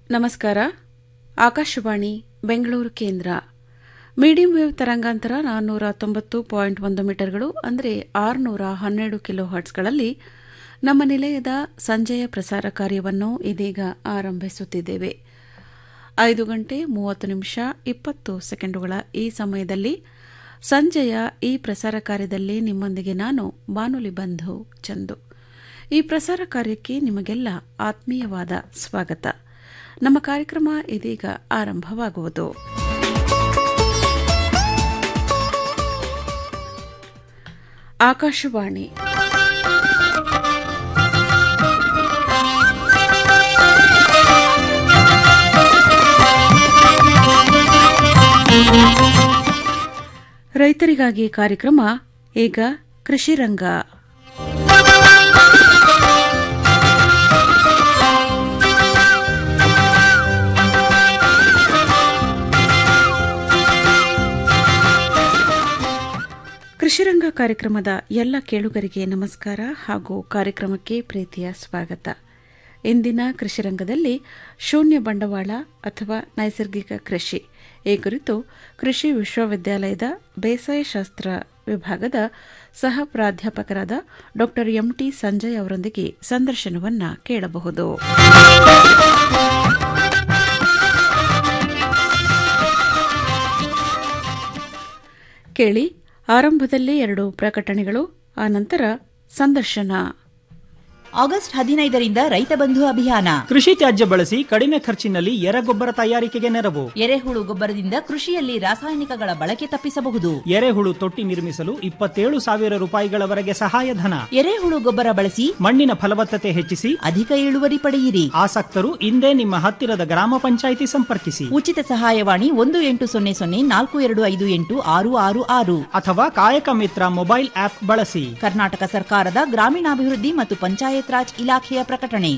ನಮಸ್ಕಾರ ಆಕಾಶವಾಣಿ ಬೆಂಗಳೂರು ಕೇಂದ್ರ medium wave ತರಂಗಾಂತರ ನಾನ್ನೂರ ತೊಂಬತ್ತು ಪಾಯಿಂಟ್ ಒಂದು ಮೀಟರ್ಗಳು ಅಂದರೆ ಆರುನೂರ ಹನ್ನೆರಡು ಕಿಲೋ ಹರ್ಟ್ಸ್ಗಳಲ್ಲಿ ನಮ್ಮ ನಿಲಯದ ಸಂಜೆಯ ಪ್ರಸಾರ ಕಾರ್ಯವನ್ನು ಇದೀಗ ಆರಂಭಿಸುತ್ತಿದ್ದೇವೆ ಐದು ಗಂಟೆ ಮೂವತ್ತು ನಿಮಿಷ ಇಪ್ಪತ್ತು ಸೆಕೆಂಡುಗಳ ಈ ಸಮಯದಲ್ಲಿ ಸಂಜೆಯ ಈ ಪ್ರಸಾರ ಕಾರ್ಯದಲ್ಲಿ ನಿಮ್ಮೊಂದಿಗೆ ನಾನು ಬಾನುಲಿ ಬಂಧು ಚಂದು ಈ ಪ್ರಸಾರ ಕಾರ್ಯಕ್ಕೆ ನಿಮಗೆಲ್ಲ ಆತ್ಮೀಯವಾದ ಸ್ವಾಗತ ನಮ್ಮ ಕಾರ್ಯಕ್ರಮ ಇದೀಗ ಆರಂಭವಾಗುವುದು ಆಕಾಶವಾಣಿ ರೈತರಿಗಾಗಿ ಕಾರ್ಯಕ್ರಮ ಈಗ ಕೃಷಿ ರಂಗ ಕೃಷಿರಂಗ ಕಾರ್ಯಕ್ರಮದ ಎಲ್ಲ ಕೇಳುಗರಿಗೆ ನಮಸ್ಕಾರ ಹಾಗೂ ಕಾರ್ಯಕ್ರಮಕ್ಕೆ ಪ್ರೀತಿಯ ಸ್ವಾಗತ ಇಂದಿನ ಕೃಷಿರಂಗದಲ್ಲಿ ಶೂನ್ಯ ಬಂಡವಾಳ ಅಥವಾ ನೈಸರ್ಗಿಕ ಕೃಷಿ ಈ ಕುರಿತು ಕೃಷಿ ವಿಶ್ವವಿದ್ಯಾಲಯದ ಬೇಸಾಯ ಶಾಸ್ತ್ರ ವಿಭಾಗದ ಸಹ ಪ್ರಾಧ್ಯಾಪಕರಾದ ಡಾ ಎಂಟಿ ಸಂಜಯ್ ಅವರೊಂದಿಗೆ ಸಂದರ್ಶನವನ್ನ ಕೇಳಬಹುದು ಕೇಳಿ ಆರಂಭದಲ್ಲಿ ಎರಡು ಪ್ರಕಟಣೆಗಳು ಆನಂತರ ಸಂದರ್ಶನ ಆಗಸ್ಟ್ ಹದಿನೈದರಿಂದ ರೈತ ಬಂಧು ಅಭಿಯಾನ ಕೃಷಿ ತ್ಯಾಜ್ಯ ಬಳಸಿ ಕಡಿಮೆ ಖರ್ಚಿನಲ್ಲಿ ಎರೆಗೊಬ್ಬರ ತಯಾರಿಕೆಗೆ ನೆರವು ಎರೆಹುಳು ಗೊಬ್ಬರದಿಂದ ಕೃಷಿಯಲ್ಲಿ ರಾಸಾಯನಿಕಗಳ ಬಳಕೆ ತಪ್ಪಿಸಬಹುದು ಎರೆಹುಳು ತೊಟ್ಟಿ ನಿರ್ಮಿಸಲು ಇಪ್ಪತ್ತೇಳು ಸಾವಿರ ರೂಪಾಯಿಗಳವರೆಗೆ ಸಹಾಯಧನ ಎರೆಹುಳು ಗೊಬ್ಬರ ಬಳಸಿ ಮಣ್ಣಿನ ಫಲವತ್ತತೆ ಹೆಚ್ಚಿಸಿ ಅಧಿಕ ಇಳುವರಿ ಪಡೆಯಿರಿ ಆಸಕ್ತರು ಇಂದೇ ನಿಮ್ಮ ಹತ್ತಿರದ ಗ್ರಾಮ ಪಂಚಾಯಿತಿ ಸಂಪರ್ಕಿಸಿ ಉಚಿತ ಸಹಾಯವಾಣಿ ಒಂದು ಎಂಟು ಸೊನ್ನೆ ಸೊನ್ನೆ ನಾಲ್ಕು ಎರಡು ಐದು ಎಂಟು ಆರು ಆರು ಆರು ಅಥವಾ ಕಾಯಕ ಮಿತ್ರ ಮೊಬೈಲ್ ಆಪ್ ಬಳಸಿ ಕರ್ನಾಟಕ ಸರ್ಕಾರದ ಗ್ರಾಮೀಣಾಭಿವೃದ್ಧಿ ಮತ್ತು ಪಂಚಾಯತ್ ರಾಜ್ ಇಲಾಖೆಯ ಪ್ರಕಟಣೆ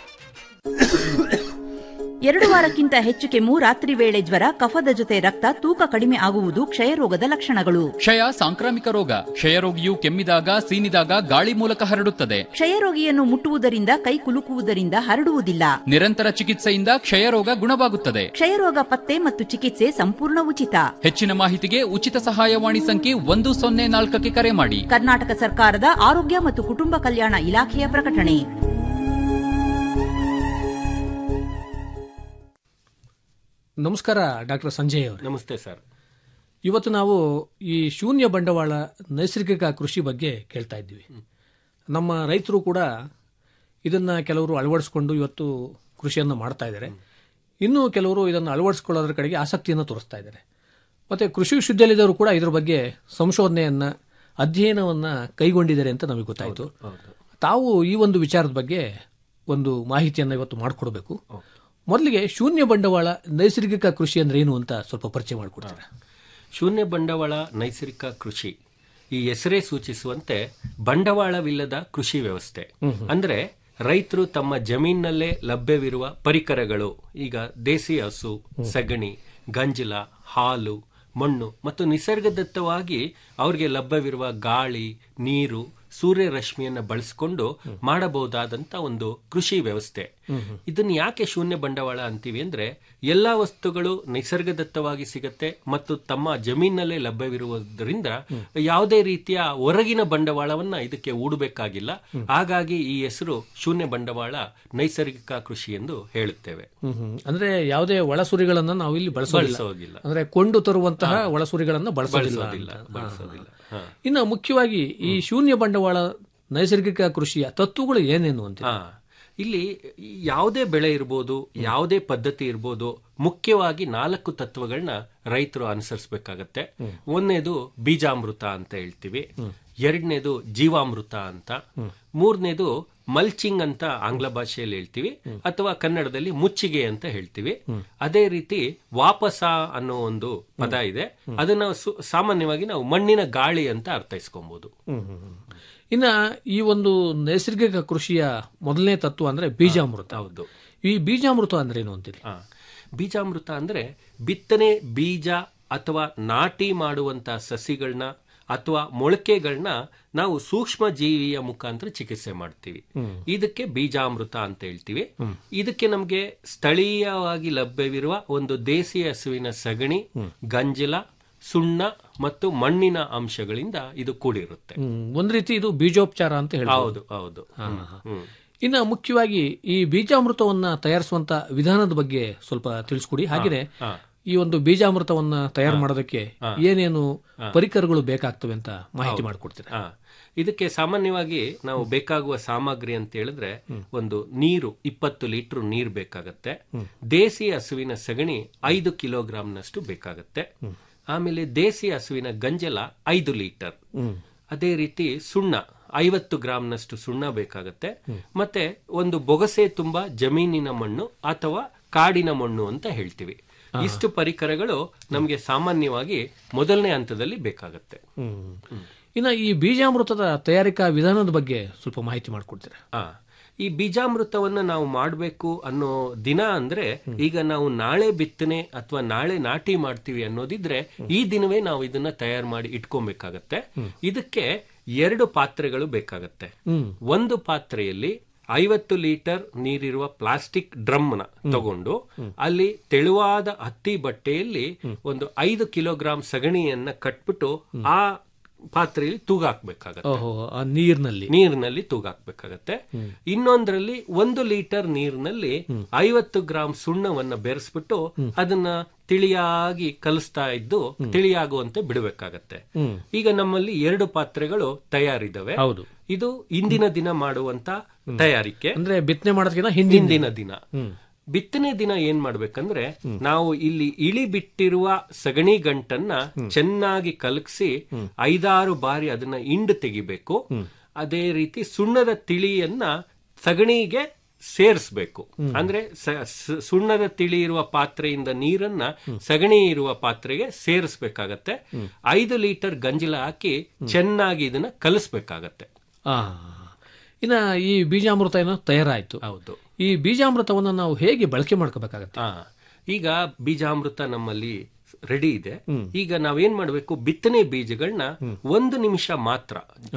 ಎರಡು ವಾರಕ್ಕಿಂತ ಹೆಚ್ಚು ಕೆಮ್ಮು ರಾತ್ರಿ ವೇಳೆ ಜ್ವರ ಕಫದ ಜೊತೆ ರಕ್ತ ತೂಕ ಕಡಿಮೆ ಆಗುವುದು ಕ್ಷಯರೋಗದ ಲಕ್ಷಣಗಳು ಕ್ಷಯ ಸಾಂಕ್ರಾಮಿಕ ರೋಗ ಕ್ಷಯರೋಗಿಯು ಕೆಮ್ಮಿದಾಗ ಸೀನಿದಾಗ ಗಾಳಿ ಮೂಲಕ ಹರಡುತ್ತದೆ ಕ್ಷಯರೋಗಿಯನ್ನು ಮುಟ್ಟುವುದರಿಂದ ಕೈ ಕುಲುಕುವುದರಿಂದ ಹರಡುವುದಿಲ್ಲ ನಿರಂತರ ಚಿಕಿತ್ಸೆಯಿಂದ ಕ್ಷಯರೋಗ ಗುಣವಾಗುತ್ತದೆ ಕ್ಷಯರೋಗ ಪತ್ತೆ ಮತ್ತು ಚಿಕಿತ್ಸೆ ಸಂಪೂರ್ಣ ಉಚಿತ ಹೆಚ್ಚಿನ ಮಾಹಿತಿಗೆ ಉಚಿತ ಸಹಾಯವಾಣಿ ಸಂಖ್ಯೆ ಒಂದು ಸೊನ್ನೆ ನಾಲ್ಕಕ್ಕೆ ಕರೆ ಮಾಡಿ ಕರ್ನಾಟಕ ಸರ್ಕಾರದ ಆರೋಗ್ಯ ಮತ್ತು ಕುಟುಂಬ ಕಲ್ಯಾಣ ಇಲಾಖೆಯ ಪ್ರಕಟಣೆ ನಮಸ್ಕಾರ ಡಾಕ್ಟರ್ ಸಂಜಯ್ ಅವರು ನಮಸ್ತೆ ಸರ್ ಇವತ್ತು ನಾವು ಈ ಶೂನ್ಯ ಬಂಡವಾಳ ನೈಸರ್ಗಿಕ ಕೃಷಿ ಬಗ್ಗೆ ಕೇಳ್ತಾ ಇದ್ದೀವಿ ನಮ್ಮ ರೈತರು ಕೂಡ ಇದನ್ನ ಕೆಲವರು ಅಳವಡಿಸಿಕೊಂಡು ಇವತ್ತು ಕೃಷಿಯನ್ನು ಮಾಡ್ತಾ ಇದ್ದಾರೆ ಇನ್ನು ಕೆಲವರು ಇದನ್ನು ಅಳವಡಿಸಿಕೊಳ್ಳೋದ್ರ ಕಡೆಗೆ ಆಸಕ್ತಿಯನ್ನು ತೋರಿಸ್ತಾ ಇದ್ದಾರೆ ಮತ್ತೆ ಕೃಷಿ ವಿಶ್ವವಿದ್ಯಾಲಯದವರು ಕೂಡ ಇದ್ರ ಬಗ್ಗೆ ಸಂಶೋಧನೆಯನ್ನ ಅಧ್ಯಯನವನ್ನ ಕೈಗೊಂಡಿದ್ದಾರೆ ಅಂತ ನಮಗೆ ಗೊತ್ತಾಯಿತು ತಾವು ಈ ಒಂದು ವಿಚಾರದ ಬಗ್ಗೆ ಒಂದು ಮಾಹಿತಿಯನ್ನು ಇವತ್ತು ಮಾಡಿಕೊಡ್ಬೇಕು ಮೊದಲಿಗೆ ಶೂನ್ಯ ಬಂಡವಾಳ ನೈಸರ್ಗಿಕ ಕೃಷಿ ಅಂದ್ರೆ ಏನು ಅಂತ ಸ್ವಲ್ಪ ಪರಿಚಯ ಮಾಡಿಕೊಡ್ತಾರೆ ಶೂನ್ಯ ಬಂಡವಾಳ ನೈಸರ್ಗಿಕ ಕೃಷಿ ಈ ಹೆಸರೇ ಸೂಚಿಸುವಂತೆ ಬಂಡವಾಳವಿಲ್ಲದ ಕೃಷಿ ವ್ಯವಸ್ಥೆ ಅಂದ್ರೆ ರೈತರು ತಮ್ಮ ಜಮೀನಲ್ಲೇ ಲಭ್ಯವಿರುವ ಪರಿಕರಗಳು ಈಗ ದೇಸಿ ಹಸು ಸಗಣಿ ಗಂಜಲ ಹಾಲು ಮಣ್ಣು ಮತ್ತು ನಿಸರ್ಗದತ್ತವಾಗಿ ಅವ್ರಿಗೆ ಲಭ್ಯವಿರುವ ಗಾಳಿ ನೀರು ಸೂರ್ಯ ರಶ್ಮಿಯನ್ನ ಬಳಸಿಕೊಂಡು ಮಾಡಬಹುದಾದಂತ ಒಂದು ಕೃಷಿ ವ್ಯವಸ್ಥೆ ಇದನ್ನ ಯಾಕೆ ಶೂನ್ಯ ಬಂಡವಾಳ ಅಂತೀವಿ ಅಂದ್ರೆ ಎಲ್ಲಾ ವಸ್ತುಗಳು ನಿಸರ್ಗದತ್ತವಾಗಿ ಸಿಗತ್ತೆ ಮತ್ತು ತಮ್ಮ ಜಮೀನಲ್ಲೇ ಲಭ್ಯವಿರುವುದರಿಂದ ಯಾವುದೇ ರೀತಿಯ ಹೊರಗಿನ ಬಂಡವಾಳವನ್ನ ಇದಕ್ಕೆ ಹೂಡಬೇಕಾಗಿಲ್ಲ ಹಾಗಾಗಿ ಈ ಹೆಸರು ಶೂನ್ಯ ಬಂಡವಾಳ ನೈಸರ್ಗಿಕ ಕೃಷಿ ಎಂದು ಹೇಳುತ್ತೇವೆ ಅಂದ್ರೆ ಯಾವುದೇ ಒಳಸುರಿಗಳನ್ನ ನಾವು ಇಲ್ಲಿ ಬಳಸೋದಿಲ್ಲ ಬಳಸೋದಿಲ್ಲ. ಅಂದ್ರೆ ಕೊಂಡು ತರುವಂತಹ ಒಳಸುರಿಗಳನ್ನ ಬಳಸೋದಿಲ್ಲ ಬಳಸೋದಿಲ್ಲ ಅಂತ. ಬಳಸೋದಿಲ್ಲ ಹಾ. ಇನ್ನು ಮುಖ್ಯವಾಗಿ ಈ ಶೂನ್ಯ ಬಂಡವಾಳ ನೈಸರ್ಗಿಕ ಕೃಷಿಯ ತತ್ವಗಳು ಏನೇನು ಅಂತ ಹಾ ಇಲ್ಲಿ ಯಾವುದೇ ಬೆಳೆ ಇರ್ಬೋದು ಯಾವುದೇ ಪದ್ಧತಿ ಇರ್ಬೋದು ಮುಖ್ಯವಾಗಿ ನಾಲ್ಕು ತತ್ವಗಳನ್ನ ರೈತರು ಅನುಸರಿಸಬೇಕಾಗತ್ತೆ ಒಂದನೇದು ಬೀಜಾಮೃತ ಅಂತ ಹೇಳ್ತೀವಿ ಎರಡನೇದು ಜೀವಾಮೃತ ಅಂತ ಮೂರನೇದು ಮಲ್ಚಿಂಗ್ ಅಂತ ಆಂಗ್ಲ ಭಾಷೆಯಲ್ಲಿ ಹೇಳ್ತೀವಿ ಅಥವಾ ಕನ್ನಡದಲ್ಲಿ ಮುಚ್ಚಿಗೆ ಅಂತ ಹೇಳ್ತೀವಿ ಅದೇ ರೀತಿ ವಾಪಸ ಅನ್ನೋ ಒಂದು ಪದ ಇದೆ ಅದನ್ನ ಸು- ಸಾಮಾನ್ಯವಾಗಿ ನಾವು ಮಣ್ಣಿನ ಗಾಳಿ ಅಂತ ಅರ್ಥೈಸ್ಕೊಬಹುದು ಇನ್ನ ಈ ಒಂದು ನೈಸರ್ಗಿಕ ಕೃಷಿಯ ಮೊದಲನೇ ತತ್ವ ಅಂದ್ರೆ ಬೀಜಾಮೃತ ಹೌದು ಈ ಬೀಜಾಮೃತ ಅಂದ್ರೆ ಏನು ಅಂತೀರಿ ಆ, ಬೀಜಾಮೃತ ಅಂದ್ರೆ ಬಿತ್ತನೆ ಬೀಜ ಅಥವಾ ನಾಟಿ ಮಾಡುವಂತ ಸಸಿಗಳನ್ನ ಅಥವಾ ಮೊಳಕೆಗಳನ್ನ ನಾವು ಸೂಕ್ಷ್ಮ ಜೀವಿಯ ಮುಖಾಂತರ ಚಿಕಿತ್ಸೆ ಮಾಡ್ತೀವಿ ಇದಕ್ಕೆ ಬೀಜಾಮೃತ ಅಂತ ಹೇಳ್ತೀವಿ ಇದಕ್ಕೆ ನಮಗೆ ಸ್ಥಳೀಯವಾಗಿ ಲಭ್ಯವಿರುವ ಒಂದು ದೇಸಿ ಹಸುವಿನ ಸಗಣಿ ಗಂಜಲ ಸುಣ್ಣ ಮತ್ತು ಮಣ್ಣಿನ ಅಂಶಗಳಿಂದ ಇದು ಕೂಡಿರುತ್ತೆ ಹ್ಮ್. ಒಂದ್ ರೀತಿ ಇದು ಬೀಜೋಪಚಾರ ಅಂತ ಹೇಳಿ ಹೌದು ಹೌದು ಹ್ಮ್. ಇನ್ನು ಮುಖ್ಯವಾಗಿ ಈ ಬೀಜಾಮೃತವನ್ನ ತಯಾರಿಸುವಂತ ವಿಧಾನದ ಬಗ್ಗೆ ಸ್ವಲ್ಪ ತಿಳಿಸ್ಕೊಡಿ ಹಾಗೆಯೇ ಈ ಒಂದು ಬೀಜಾಮೃತವನ್ನ ತಯಾರು ಮಾಡೋದಕ್ಕೆ ಏನೇನು ಪರಿಕರಗಳು ಬೇಕಾಗ್ತವೆ ಅಂತ ಮಾಹಿತಿ ಮಾಡಿಕೊಡ್ತೀರಾ ಆ, ಇದಕ್ಕೆ ಸಾಮಾನ್ಯವಾಗಿ ನಾವು ಬೇಕಾಗುವ ಸಾಮಗ್ರಿ ಅಂತ ಹೇಳಿದ್ರೆ ಒಂದು ನೀರು ಇಪ್ಪತ್ತು ಲೀಟರ್ ನೀರು ಬೇಕಾಗತ್ತೆ ದೇಸಿ ಹಸುವಿನ ಸಗಣಿ ಐದು ಕಿಲೋಗ್ರಾಂನಷ್ಟು ಬೇಕಾಗತ್ತೆ ಆಮೇಲೆ ದೇಸಿ ಹಸುವಿನ ಗಂಜಲ ಐದು ಲೀಟರ್ ಅದೇ ರೀತಿ ಸುಣ್ಣ ಐವತ್ತು ಗ್ರಾಂನಷ್ಟು ಸುಣ್ಣ ಬೇಕಾಗತ್ತೆ ಮತ್ತೆ ಒಂದು ಬೊಗಸೆ ತುಂಬಾ ಜಮೀನಿನ ಮಣ್ಣು ಅಥವಾ ಕಾಡಿನ ಮಣ್ಣು ಅಂತ ಹೇಳ್ತೀವಿ ಇಷ್ಟು ಪರಿಕರಗಳು ನಮಗೆ ಸಾಮಾನ್ಯವಾಗಿ ಮೊದಲನೇ ಹಂತದಲ್ಲಿ ಬೇಕಾಗತ್ತೆ ಇನ್ನು ಈ ಬೀಜಾಮೃತದ ತಯಾರಿಕಾ ವಿಧಾನದ ಬಗ್ಗೆ ಸ್ವಲ್ಪ ಮಾಹಿತಿ ಮಾಡಿಕೊಡ್ತೀರಾ ಆ ಈ ಬೀಜಾಮೃತವನ್ನ ನಾವು ಮಾಡಬೇಕು ಅನ್ನೋ ದಿನ ಅಂದ್ರೆ ಈಗ ನಾವು ನಾಳೆ ಬಿತ್ತನೆ ಅಥವಾ ನಾಳೆ ನಾಟಿ ಮಾಡ್ತೀವಿ ಅನ್ನೋದಿದ್ರೆ ಈ ದಿನವೇ ನಾವು ಇದನ್ನ ತಯಾರು ಮಾಡಿ ಇಟ್ಕೊಬೇಕಾಗತ್ತೆ ಇದಕ್ಕೆ ಎರಡು ಪಾತ್ರೆಗಳು ಬೇಕಾಗತ್ತೆ ಒಂದು ಪಾತ್ರೆಯಲ್ಲಿ ಐವತ್ತು ಲೀಟರ್ ನೀರಿರುವ ಪ್ಲಾಸ್ಟಿಕ್ ಡ್ರಮ್ನ ತಗೊಂಡು ಅಲ್ಲಿ ತೆಳುವಾದ ಹತ್ತಿ ಬಟ್ಟೆಯಲ್ಲಿ ಒಂದು ಐದು ಕಿಲೋಗ್ರಾಂ ಸಗಣಿಯನ್ನ ಕಟ್ಬಿಟ್ಟು ಆ ಪಾತ್ರೆಯಲ್ಲಿ ತೂಗಾಕ್ಬೇಕಾಗತ್ತೆ ಓಹೋ ಆ ನೀರಿನಲ್ಲಿ ನೀರಿನಲ್ಲಿ ತೂಗಾಕ್ಬೇಕಾಗತ್ತೆ ಇನ್ನೊಂದರಲ್ಲಿ ಒಂದು ಲೀಟರ್ ನೀರಿನಲ್ಲಿ ಐವತ್ತು ಗ್ರಾಂ ಸುಣ್ಣವನ್ನ ಬೆರೆಸ್ಬಿಟ್ಟು ಅದನ್ನ ತಿಳಿಯಾಗಿ ಕಲಿಸ್ತಾ ಇದ್ದು ತಿಳಿಯಾಗುವಂತೆ ಬಿಡಬೇಕಾಗತ್ತೆ ಈಗ ನಮ್ಮಲ್ಲಿ ಎರಡು ಪಾತ್ರೆಗಳು ತಯಾರಿದ್ದಾವೆ ಹೌದು ಇದು ಇಂದಿನ ದಿನ ಮಾಡುವಂತ ತಯಾರಿಕೆ ಅಂದ್ರೆ ಬಿತ್ತನೆ ಮಾಡೋದಕ್ಕಿಂತ ಹಿಂದಿನ ಹಿಂದಿನ ದಿನ ಬಿತ್ತನೆ ದಿನ ಏನ್ ಮಾಡ್ಬೇಕಂದ್ರೆ ನಾವು ಇಲ್ಲಿ ಇಳಿ ಬಿಟ್ಟಿರುವ ಸಗಣಿ ಗಂಟನ್ನ ಚೆನ್ನಾಗಿ ಕಲಗಿಸಿ ಐದಾರು ಬಾರಿ ಅದನ್ನ ಇಂಡು ತೆಗಿಬೇಕು ಅದೇ ರೀತಿ ಸುಣ್ಣದ ತಿಳಿಯನ್ನ ಸಗಣಿಗೆ ಸೇರಿಸಬೇಕು ಅಂದ್ರೆ ಸ- ಸ- ಸುಣ್ಣದ ತಿಳಿ ಇರುವ ಪಾತ್ರೆಯಿಂದ ನೀರನ್ನ ಸಗಣಿ ಇರುವ ಪಾತ್ರೆಗೆ ಸೇರಿಸಬೇಕಾಗತ್ತೆ ಐದು ಲೀಟರ್ ಗಂಜಲ ಹಾಕಿ ಚೆನ್ನಾಗಿ ಇದನ್ನ ಕಲಿಸ್ಬೇಕಾಗತ್ತೆ ಆ ಇನ್ನ ಈ ಬೀಜಾಮೃತ ಏನೋ ತಯಾರಾಯ್ತು ಹೌದು ಈ ಬೀಜಾಮೃತವನ್ನ ನಾವು ಹೇಗೆ ಬಳಕೆ ಮಾಡ್ಕೋಬೇಕಾಗತ್ತೆ ಆ, ಈಗ ಬೀಜಾಮೃತ ನಮ್ಮಲ್ಲಿ ರೆಡಿ ಇದೆ ಈಗ ನಾವೇನ್ ಮಾಡ್ಬೇಕು ಬಿತ್ತನೆ ಬೀಜಗಳನ್ನ ಒಂದು ನಿಮಿಷ ಮಾತ್ರ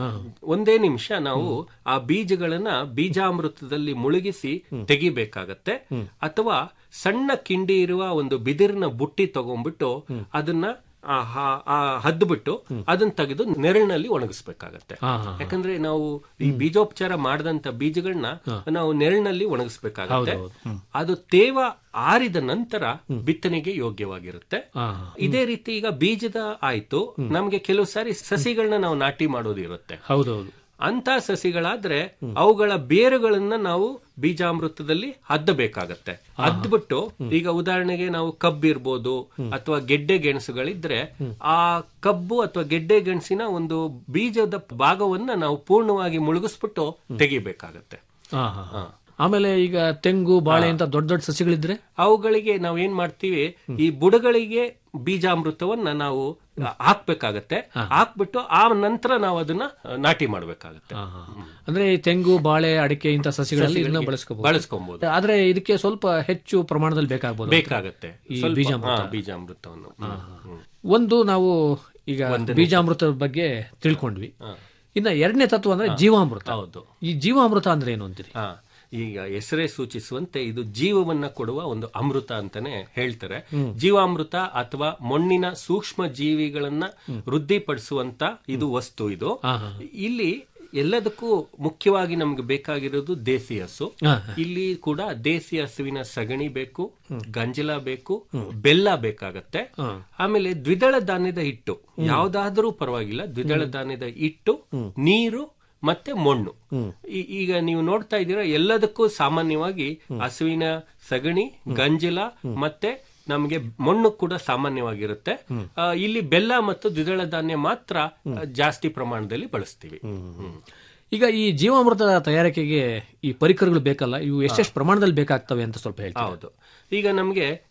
ಒಂದೇ ನಿಮಿಷ ನಾವು ಆ ಬೀಜಗಳನ್ನ ಬೀಜಾಮೃತದಲ್ಲಿ ಮುಳುಗಿಸಿ ತೆಗಿಬೇಕಾಗತ್ತೆ ಅಥವಾ ಸಣ್ಣ ಕಿಂಡಿ ಇರುವ ಒಂದು ಬಿದಿರಿನ ಬುಟ್ಟಿ ತಗೊಂಡ್ಬಿಟ್ಟು ಅದನ್ನ ಆ ಹ- ಆ ಹದ್ಬಿಟ್ಟು ಅದನ್ನ ತೆಗೆದು ನೆರಳಿನಲ್ಲಿ ಒಣಗಿಸ್ಬೇಕಾಗತ್ತೆ ಹಾ, ಹಾ, ಯಾಕಂದ್ರೆ ನಾವು ಈ ಬೀಜೋಪಚಾರ ಮಾಡದಂತ ಬೀಜಗಳನ್ನ ನಾವು ನೆರಳಿನಲ್ಲಿ ಒಣಗಿಸ್ಬೇಕಾಗತ್ತೆ ಅದು ತೇವ ಆರಿದ ನಂತರ ಬಿತ್ತನೆಗೆ ಯೋಗ್ಯವಾಗಿರುತ್ತೆ ಆ, ಇದೇ ರೀತಿ ಈಗ ಬೀಜದ ಆಯ್ತು ನಮ್ಗೆ ಕೆಲವು ಸಾರಿ ಸಸಿಗಳನ್ನ ನಾವು ನಾಟಿ ಮಾಡೋದಿರುತ್ತೆ ಹೌದೌದು ಅಂತ ಸಸಿಗಳಾದ್ರೆ ಅವುಗಳ ಬೇರುಗಳನ್ನ ನಾವು ಬೀಜಾಮೃತದಲ್ಲಿ ಹದ್ದಬೇಕಾಗತ್ತೆ ಹದ್ಬಿಟ್ಟು ಈಗ ಉದಾಹರಣೆಗೆ ನಾವು ಕಬ್ಬು ಇರ್ಬೋದು ಅಥವಾ ಗೆಡ್ಡೆ ಗೆಣಸುಗಳಿದ್ರೆ ಆ ಕಬ್ಬು ಅಥವಾ ಗೆಡ್ಡೆ ಗೆಣಸಿನ ಒಂದು ಬೀಜದ ಭಾಗವನ್ನ ನಾವು ಪೂರ್ಣವಾಗಿ ಮುಳುಗಿಸ್ಬಿಟ್ಟು ತೆಗಿಬೇಕಾಗತ್ತೆ ಆ, ಹಾ, ಹಾ. ಆಮೇಲೆ ಈಗ ತೆಂಗು ಬಾಳೆ ಅಂತ ದೊಡ್ಡ ದೊಡ್ಡ ಸಸಿಗಳಿದ್ರೆ ಅವುಗಳಿಗೆ ನಾವು ಏನ್ ಮಾಡ್ತೀವಿ ಈ ಬುಡಗಳಿಗೆ ಬೀಜಾಮೃತವನ್ನ ನಾವು ಹಾಕ್ಬೇಕಾಗತ್ತೆ ಹಾಕ್ಬಿಟ್ಟು ಆ ನಂತರ ನಾವು ಅದನ್ನ ನಾಟಿ ಮಾಡ್ಬೇಕಾಗತ್ತೆ ಆ, ಹಾ. ಅಂದ್ರೆ ಈ ತೆಂಗು ಬಾಳೆ ಅಡಿಕೆ ಇಂಥ ಸಸಿಗಳಲ್ಲಿ ಇದನ್ನ ಬಳಸ್ಕೋಬಹುದು ಬಳಸ್ಕೊಬಹುದು ಆದ್ರೆ ಇದಕ್ಕೆ ಸ್ವಲ್ಪ ಹೆಚ್ಚು ಪ್ರಮಾಣದಲ್ಲಿ ಬೇಕಾಗಬಹುದು ಬೇಕಾಗತ್ತೆ ಈ ಸ್ವಲ್ಪ- ಬೀಜಾಮೃತ. ಹಾ, ಬೀಜಾಮೃತವನ್ನು ಹ್ಮ್. ಒಂದು ನಾವು ಈಗ ಬೀಜಾಮೃತದ ಬಗ್ಗೆ ತಿಳ್ಕೊಂಡ್ವಿ ಇನ್ನ ಎರಡನೇ ತತ್ವ ಅಂದ್ರೆ ಜೀವಾಮೃತ ಹೌದು ಈ ಜೀವಾಮೃತ ಅಂದ್ರೆ ಏನು ಅಂತೀರಿ ಹಾ ಈಗ ಹೆಸರೇ ಸೂಚಿಸುವಂತೆ ಇದು ಜೀವವನ್ನ ಕೊಡುವ ಒಂದು ಅಮೃತ ಅಂತಾನೆ ಹೇಳ್ತಾರೆ ಜೀವಾಮೃತ ಅಥವಾ ಮಣ್ಣಿನ ಸೂಕ್ಷ್ಮ ಜೀವಿಗಳನ್ನ ವೃದ್ಧಿಪಡಿಸುವಂತ ಇದು ವಸ್ತು ಇದು ಇಲ್ಲಿ ಎಲ್ಲದಕ್ಕೂ ಮುಖ್ಯವಾಗಿ ನಮ್ಗೆ ಬೇಕಾಗಿರೋದು ದೇಸಿ ಹಸು ಹಾ, ಇಲ್ಲಿ ಕೂಡ ದೇಸಿ ಹಸುವಿನ ಸಗಣಿ ಬೇಕು ಗಂಜಲ ಬೇಕು ಬೆಲ್ಲ ಬೇಕಾಗತ್ತೆ ಆಮೇಲೆ ದ್ವಿದಳ ಧಾನ್ಯದ ಹಿಟ್ಟು ಯಾವ್ದಾದ್ರೂ ಪರವಾಗಿಲ್ಲ ದ್ವಿದಳ ಧಾನ್ಯದ ಹಿಟ್ಟು ನೀರು ಮತ್ತೆ ಮಣ್ಣು ಈ- ಈಗ ನೀವು ನೋಡ್ತಾ ಇದ್ದೀರಾ ಎಲ್ಲದಕ್ಕೂ ಸಾಮಾನ್ಯವಾಗಿ ಹಸುವಿನ ಸಗಣಿ ಗಂಜಲ ಮತ್ತೆ ನಮಗೆ ಮಣ್ಣು ಕೂಡ ಸಾಮಾನ್ಯವಾಗಿರುತ್ತೆ ಆ, ಇಲ್ಲಿ ಬೆಲ್ಲ ಮತ್ತು ದ್ವಿದಳ ಧಾನ್ಯ ಮಾತ್ರ ಆ, ಜಾಸ್ತಿ ಪ್ರಮಾಣದಲ್ಲಿ ಬಳಸ್ತೀವಿ ಹ್ಮ್. ಈಗ ಈ ಜೀವಾಮೃತದ ತಯಾರಿಕೆಗೆ ಈ ಪರಿಕರಗಳು ಬೇಕಲ್ಲ ಇವು ಎಷ್ಟೆಷ್ಟು ಪ್ರಮಾಣದಲ್ಲಿ ಬೇಕಾಗ್ತವೆ ಅಂತ ಸ್ವಲ್ಪ ಹೇಳ್ತೀವಿ ಹೌದು ಈಗ ನಮಗೆ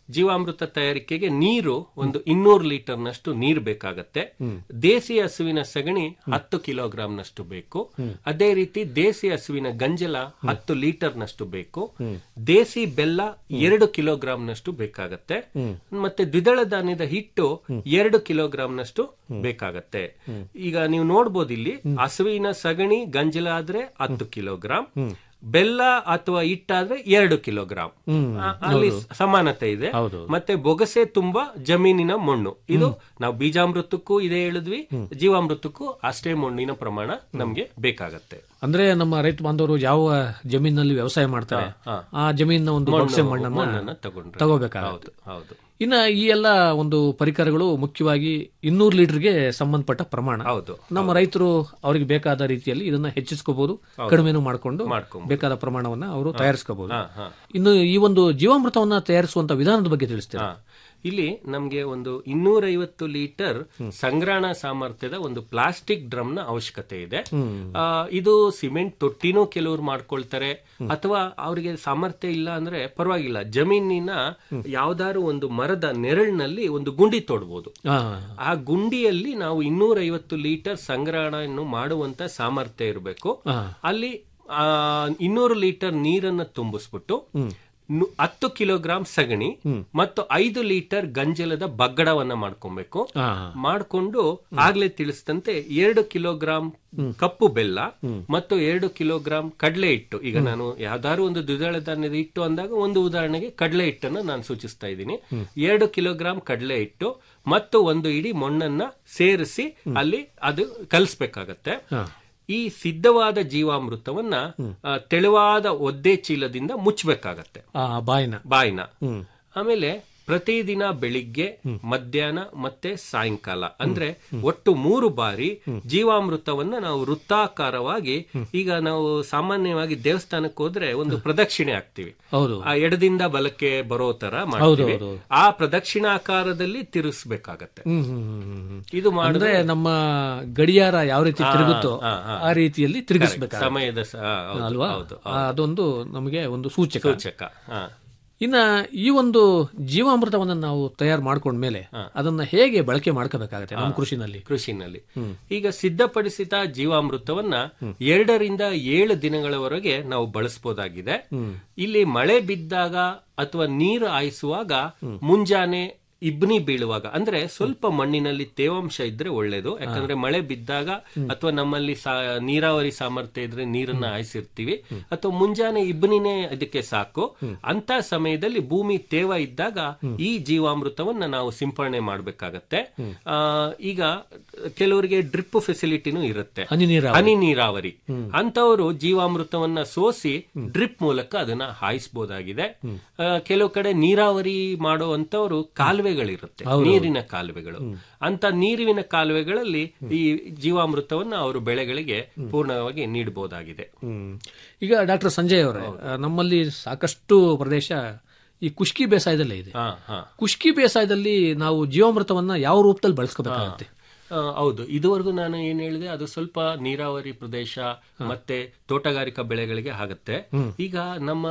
ಜೀವಾಮೃತ ತಯಾರಿಕೆಗೆ ನೀರು ಒಂದು ಇನ್ನೂರು ಲೀಟರ್ನಷ್ಟು ನೀರು ಬೇಕಾಗತ್ತೆ ದೇಸಿ ಹಸುವಿನ ಸಗಣಿ ಹತ್ತು ಕಿಲೋಗ್ರಾಂನಷ್ಟು ಬೇಕು ಅದೇ ರೀತಿ ದೇಸಿ ಹಸುವಿನ ಗಂಜಲ ಹತ್ತು ಲೀಟರ್ನಷ್ಟು ಬೇಕು ದೇಸಿ ಬೆಲ್ಲ ಎರಡು ಕಿಲೋಗ್ರಾಂನಷ್ಟು ಬೇಕಾಗತ್ತೆ ಮತ್ತೆ ದ್ವಿದಳ ಧಾನ್ಯದ ಹಿಟ್ಟು ಎರಡು ಕಿಲೋಗ್ರಾಂನಷ್ಟು ಬೇಕಾಗತ್ತೆ ಈಗ ನೀವು ನೋಡ್ಬೋದು ಇಲ್ಲಿ ಹಸುವಿನ ಸಗಣಿ ಗಂಜಲ ಆದ್ರೆ ಹತ್ತು ಕಿಲೋಗ್ರಾಂ ಬೆಲ್ಲ ಅಥವಾ ಹಿಟ್ಟಾದ್ರೆ ಎರಡು ಕಿಲೋಗ್ರಾಂ ಆ, ಅಲ್ಲಿ ಸಮಾನತೆ ಇದೆ ಮತ್ತೆ ಬೊಗಸೆ ತುಂಬಾ ಜಮೀನಿನ ಮಣ್ಣು ಇದು ನಾವು ಬೀಜಾಮೃತಕ್ಕೂ ಇದೇ ಹೇಳಿದ್ವಿ ಜೀವಾಮೃತಕ್ಕೂ ಅಷ್ಟೇ ಮಣ್ಣಿನ ಪ್ರಮಾಣ ನಮ್ಗೆ ಬೇಕಾಗತ್ತೆ ಅಂದ್ರೆ ನಮ್ಮ ರೈತ ಬಾಂಧವರು ಯಾವ ಜಮೀನಿನಲ್ಲಿ ವ್ಯವಸಾಯ ಮಾಡ್ತಾರೆ ಆ ಜಮೀನಿನ ಒಂದು ಬೊಗಸೆ ಮಣ್ಣನ್ನ ಮಣ್ಣನ್ನ ತಗೊಂಡ್ರೆ ತಗೋಬೇಕಾಗುತ್ತೆ ಹೌದು ಹೌದು ಇನ್ನ ಈ ಎಲ್ಲ ಒಂದು ಪರಿಕರಗಳು ಮುಖ್ಯವಾಗಿ ಇನ್ನೂರು ಲೀಟರ್ಗೆ ಸಂಬಂಧಪಟ್ಟ ಪ್ರಮಾಣ ಹೌದು ನಮ್ಮ ರೈತರು ಅವರಿಗೆ ಬೇಕಾದ ರೀತಿಯಲ್ಲಿ ಇದನ್ನ ಹೆಚ್ಚಿಸ್ಕೋಬಹುದು ಕಡಿಮೆನೂ ಮಾಡಿಕೊಂಡು ಮಾಡ್ಕೊಂಬೋದು. ಬೇಕಾದ ಪ್ರಮಾಣವನ್ನ ಅವರು ತಯಾರಿಸ್ಕೋಬಹುದು ಹಾ, ಹಾ. ಇನ್ನು ಈ ಒಂದು ಜೀವಾಮೃತವನ್ನ ತಯಾರಿಸುವಂತ ವಿಧಾನದ ಬಗ್ಗೆ ತಿಳಿಸ್ತೀರಾ ಹಾ. ಇಲ್ಲಿ ನಮ್ಗೆ ಒಂದು ಇನ್ನೂರೈವತ್ತು ಲೀಟರ್ ಸಂಗ್ರಹಣಾ ಸಾಮರ್ಥ್ಯದ ಒಂದು ಪ್ಲಾಸ್ಟಿಕ್ ಡ್ರಮ್ ನ ಅವಶ್ಯಕತೆ ಇದೆ ಆ, ಇದು ಸಿಮೆಂಟ್ ತೊಟ್ಟಿನೂ ಕೆಲವರು ಮಾಡ್ಕೊಳ್ತಾರೆ ಅಥವಾ ಅವರಿಗೆ ಸಾಮರ್ಥ್ಯ ಇಲ್ಲ ಅಂದ್ರೆ ಪರವಾಗಿಲ್ಲ ಜಮೀನಿನ ಯಾವ್ದಾದ್ರು ಒಂದು ಮರದ ನೆರಳಿನಲ್ಲಿ ಒಂದು ಗುಂಡಿ ತೋಡ್ಬೋದು ಆ, ಆ ಗುಂಡಿಯಲ್ಲಿ ನಾವು ಇನ್ನೂರೈವತ್ತು ಲೀಟರ್ ಸಂಗ್ರಹಣೆಯನ್ನು ಮಾಡುವಂತ ಸಾಮರ್ಥ್ಯ ಇರಬೇಕು ಆ. ಅಲ್ಲಿ ಆ, ಇನ್ನೂರು ಲೀಟರ್ ನೀರನ್ನ ತುಂಬಿಸ್ಬಿಟ್ಟು ನು- ಹತ್ತು ಕಿಲೋಗ್ರಾಂ ಸಗಣಿ ಮತ್ತು ಐದು ಲೀಟರ್ ಗಂಜಲದ ಬಗ್ಗಡವನ್ನ ಮಾಡ್ಕೊಬೇಕು ಆ, ಮಾಡ್ಕೊಂಡು ಆಗ್ಲೇ ತಿಳಿಸಿದಂತೆ ಎರಡು ಕಿಲೋಗ್ರಾಂ ಕಪ್ಪು ಬೆಲ್ಲ ಮತ್ತು ಎರಡು ಕಿಲೋಗ್ರಾಂ ಕಡಲೆ ಹಿಟ್ಟು ಈಗ ನಾನು ಯಾವ್ದಾದ್ರು ಒಂದು ದ್ವಿದಳ ಧಾನ್ಯದ ಹಿಟ್ಟು ಅಂದಾಗ ಒಂದು ಉದಾಹರಣೆಗೆ ಕಡಲೆ ಹಿಟ್ಟನ್ನು ನಾನು ಸೂಚಿಸ್ತಾ ಇದ್ದೀನಿ ಎರಡು ಕಿಲೋಗ್ರಾಂ ಕಡಲೆ ಹಿಟ್ಟು ಮತ್ತು ಒಂದು ಇಡೀ ಮಣ್ಣನ್ನ ಸೇರಿಸಿ ಅಲ್ಲಿ ಅದು ಕಲಿಸ್ಬೇಕಾಗತ್ತೆ ಈ ಸಿದ್ಧವಾದ ಜೀವಾಮೃತವನ್ನ ಆ, ತೆಳುವಾದ ಒದ್ದೆ ಚೀಲದಿಂದ ಮುಚ್ಚಬೇಕಾಗತ್ತೆ ಆ, ಬಾಯಿನ ಬಾಯಿನ ಆಮೇಲೆ ಪ್ರತಿದಿನ ಬೆಳಿಗ್ಗೆ ಮಧ್ಯಾಹ್ನ ಮತ್ತೆ ಸಾಯಂಕಾಲ ಅಂದ್ರೆ ಒಟ್ಟು ಮೂರು ಬಾರಿ ಜೀವಾಮೃತವನ್ನ ನಾವು ವೃತ್ತಾಕಾರವಾಗಿ ಈಗ ನಾವು ಸಾಮಾನ್ಯವಾಗಿ ದೇವಸ್ಥಾನಕ್ಕೆ ಹೋದ್ರೆ ಒಂದು ಪ್ರದಕ್ಷಿಣೆ ಹಾಕ್ತಿವಿ ಹೌದು ಆ ಎಡದಿಂದ ಬಲಕ್ಕೆ ಬರೋ ತರ ಮಾಡ್ತೀವಿ ಹೌದು, ಆ ಪ್ರದಕ್ಷಿಣಾಕಾರದಲ್ಲಿ ತಿರುಗಿಸ್ಬೇಕಾಗತ್ತೆ ಹ್ಮ್, ಹ್ಮ್, ಹ್ಮ್, ಹ್ಮ್. ಇದು ಅಂದ್ರೆ ಮಾಡಿದ್ರೆ ನಮ್ಮ ಗಡಿಯಾರ ಯಾವ ರೀತಿ ತಿರುಗುತ್ತೋ ಹಾ, ಹಾ. ಆ ರೀತಿಯಲ್ಲಿ ತಿರುಗಿಸ್ಬೇಕು ಸಮಯದ ಸ- ಆ, ಹೌದು, ಅಲ್ವಾ ಹೌದು ಆ, ಅದೊಂದು ನಮಗೆ ಒಂದು ಸೂಚಕ ಸೂಚಕ ಹಾ ಇನ್ನ ಈ ಒಂದು ಜೀವಾಮೃತವನ್ನ ನಾವು ತಯಾರು ಮಾಡ್ಕೊಂಡ್ಮೇಲೆ ಅದನ್ನ ಹೇಗೆ ಬಳಕೆ ಮಾಡ್ಕೋಬೇಕಾಗತ್ತೆ ನಮ್ಮ ಕೃಷಿನಲ್ಲಿ ಕೃಷಿನಲ್ಲಿ ಈಗ ಸಿದ್ಧಪಡಿಸಿದ ಜೀವಾಮೃತವನ್ನ ಎರಡರಿಂದ ಏಳು ದಿನಗಳವರೆಗೆ ನಾವು ಬಳಸಬಹುದಾಗಿದೆ ಇಲ್ಲಿ ಮಳೆ ಬಿದ್ದಾಗ ಅಥವಾ ನೀರು ಹಾಯಿಸುವಾಗ ಮುಂಜಾನೆ ಇಬ್ನಿ ಬೀಳುವಾಗ ಅಂದ್ರೆ ಸ್ವಲ್ಪ ಮಣ್ಣಿನಲ್ಲಿ ತೇವಾಂಶ ಇದ್ರೆ ಒಳ್ಳೇದು ಯಾಕಂದ್ರೆ ಮಳೆ ಬಿದ್ದಾಗ ಅಥವಾ ನಮ್ಮಲ್ಲಿ ಸಾ- ನೀರಾವರಿ ಸಾಮರ್ಥ್ಯ ಇದ್ರೆ ನೀರನ್ನ ಹಾಯಿಸಿರ್ತೀವಿ ಅಥವಾ ಮುಂಜಾನೆ ಇಬ್ನಿನೇ ಇದಕ್ಕೆ ಸಾಕು ಅಂತ ಸಮಯದಲ್ಲಿ ಭೂಮಿ ತೇವ ಇದ್ದಾಗ ಈ ಜೀವಾಮೃತವನ್ನ ನಾವು ಸಿಂಪರಣೆ ಮಾಡಬೇಕಾಗತ್ತೆ ಆ, ಈಗ ಕೆಲವರಿಗೆ ಡ್ರಿಪ್ ಫೆಸಿಲಿಟಿನೂ ಇರುತ್ತೆ ಹನಿ ನೀರಾವರಿ. ಹನಿ ನೀರಾವರಿ ಅಂತವರು ಜೀವಾಮೃತವನ್ನ ಸೋಸಿ ಡ್ರಿಪ್ ಮೂಲಕ ಅದನ್ನ ಹಾಯಿಸಬಹುದಾಗಿದೆ ಆ, ಕೆಲವು ಕಡೆ ನೀರಾವರಿ ಮಾಡುವಂತವರು ಕಾಲುವೆಗಳಿರುತ್ತೆ ನೀರಿನ ಕಾಲುವೆಗಳು ಅಂತ ನೀರಿನ ಕಾಲುವೆಗಳಲ್ಲಿ ಈ ಜೀವಾಮೃತವನ್ನ ಅವರು ಬೆಳೆಗಳಿಗೆ ಪೂರ್ಣವಾಗಿ ನೀಡಬಹುದಾಗಿದೆ ಹ್ಮ್. ಈಗ ಡಾಕ್ಟರ್ ಸಂಜಯ್ ಅವರೇ ಆ, ನಮ್ಮಲ್ಲಿ ಸಾಕಷ್ಟು ಪ್ರದೇಶ ಈ ಕುಷ್ಕಿ ಬೇಸಾಯದಲ್ಲೇ ಇದೆ ಹಾ ಹಾ ಕುಷ್ಕಿ ಬೇಸಾಯದಲ್ಲಿ ನಾವು ಜೀವಾಮೃತವನ್ನ ಯಾವ ರೂಪದಲ್ಲಿ ಬಳಸ್ಕೋಬೇಕಾಗತ್ತೆ ಆ, ಹೌದು ಇದುವರೆಗೂ ನಾನು ಏನ್ ಹೇಳಿದೆ ಅದು ಸ್ವಲ್ಪ ನೀರಾವರಿ ಪ್ರದೇಶ ಮತ್ತೆ ತೋಟಗಾರಿಕಾ ಬೆಳೆಗಳಿಗೆ ಆಗುತ್ತೆ ಈಗ ನಮ್ಮ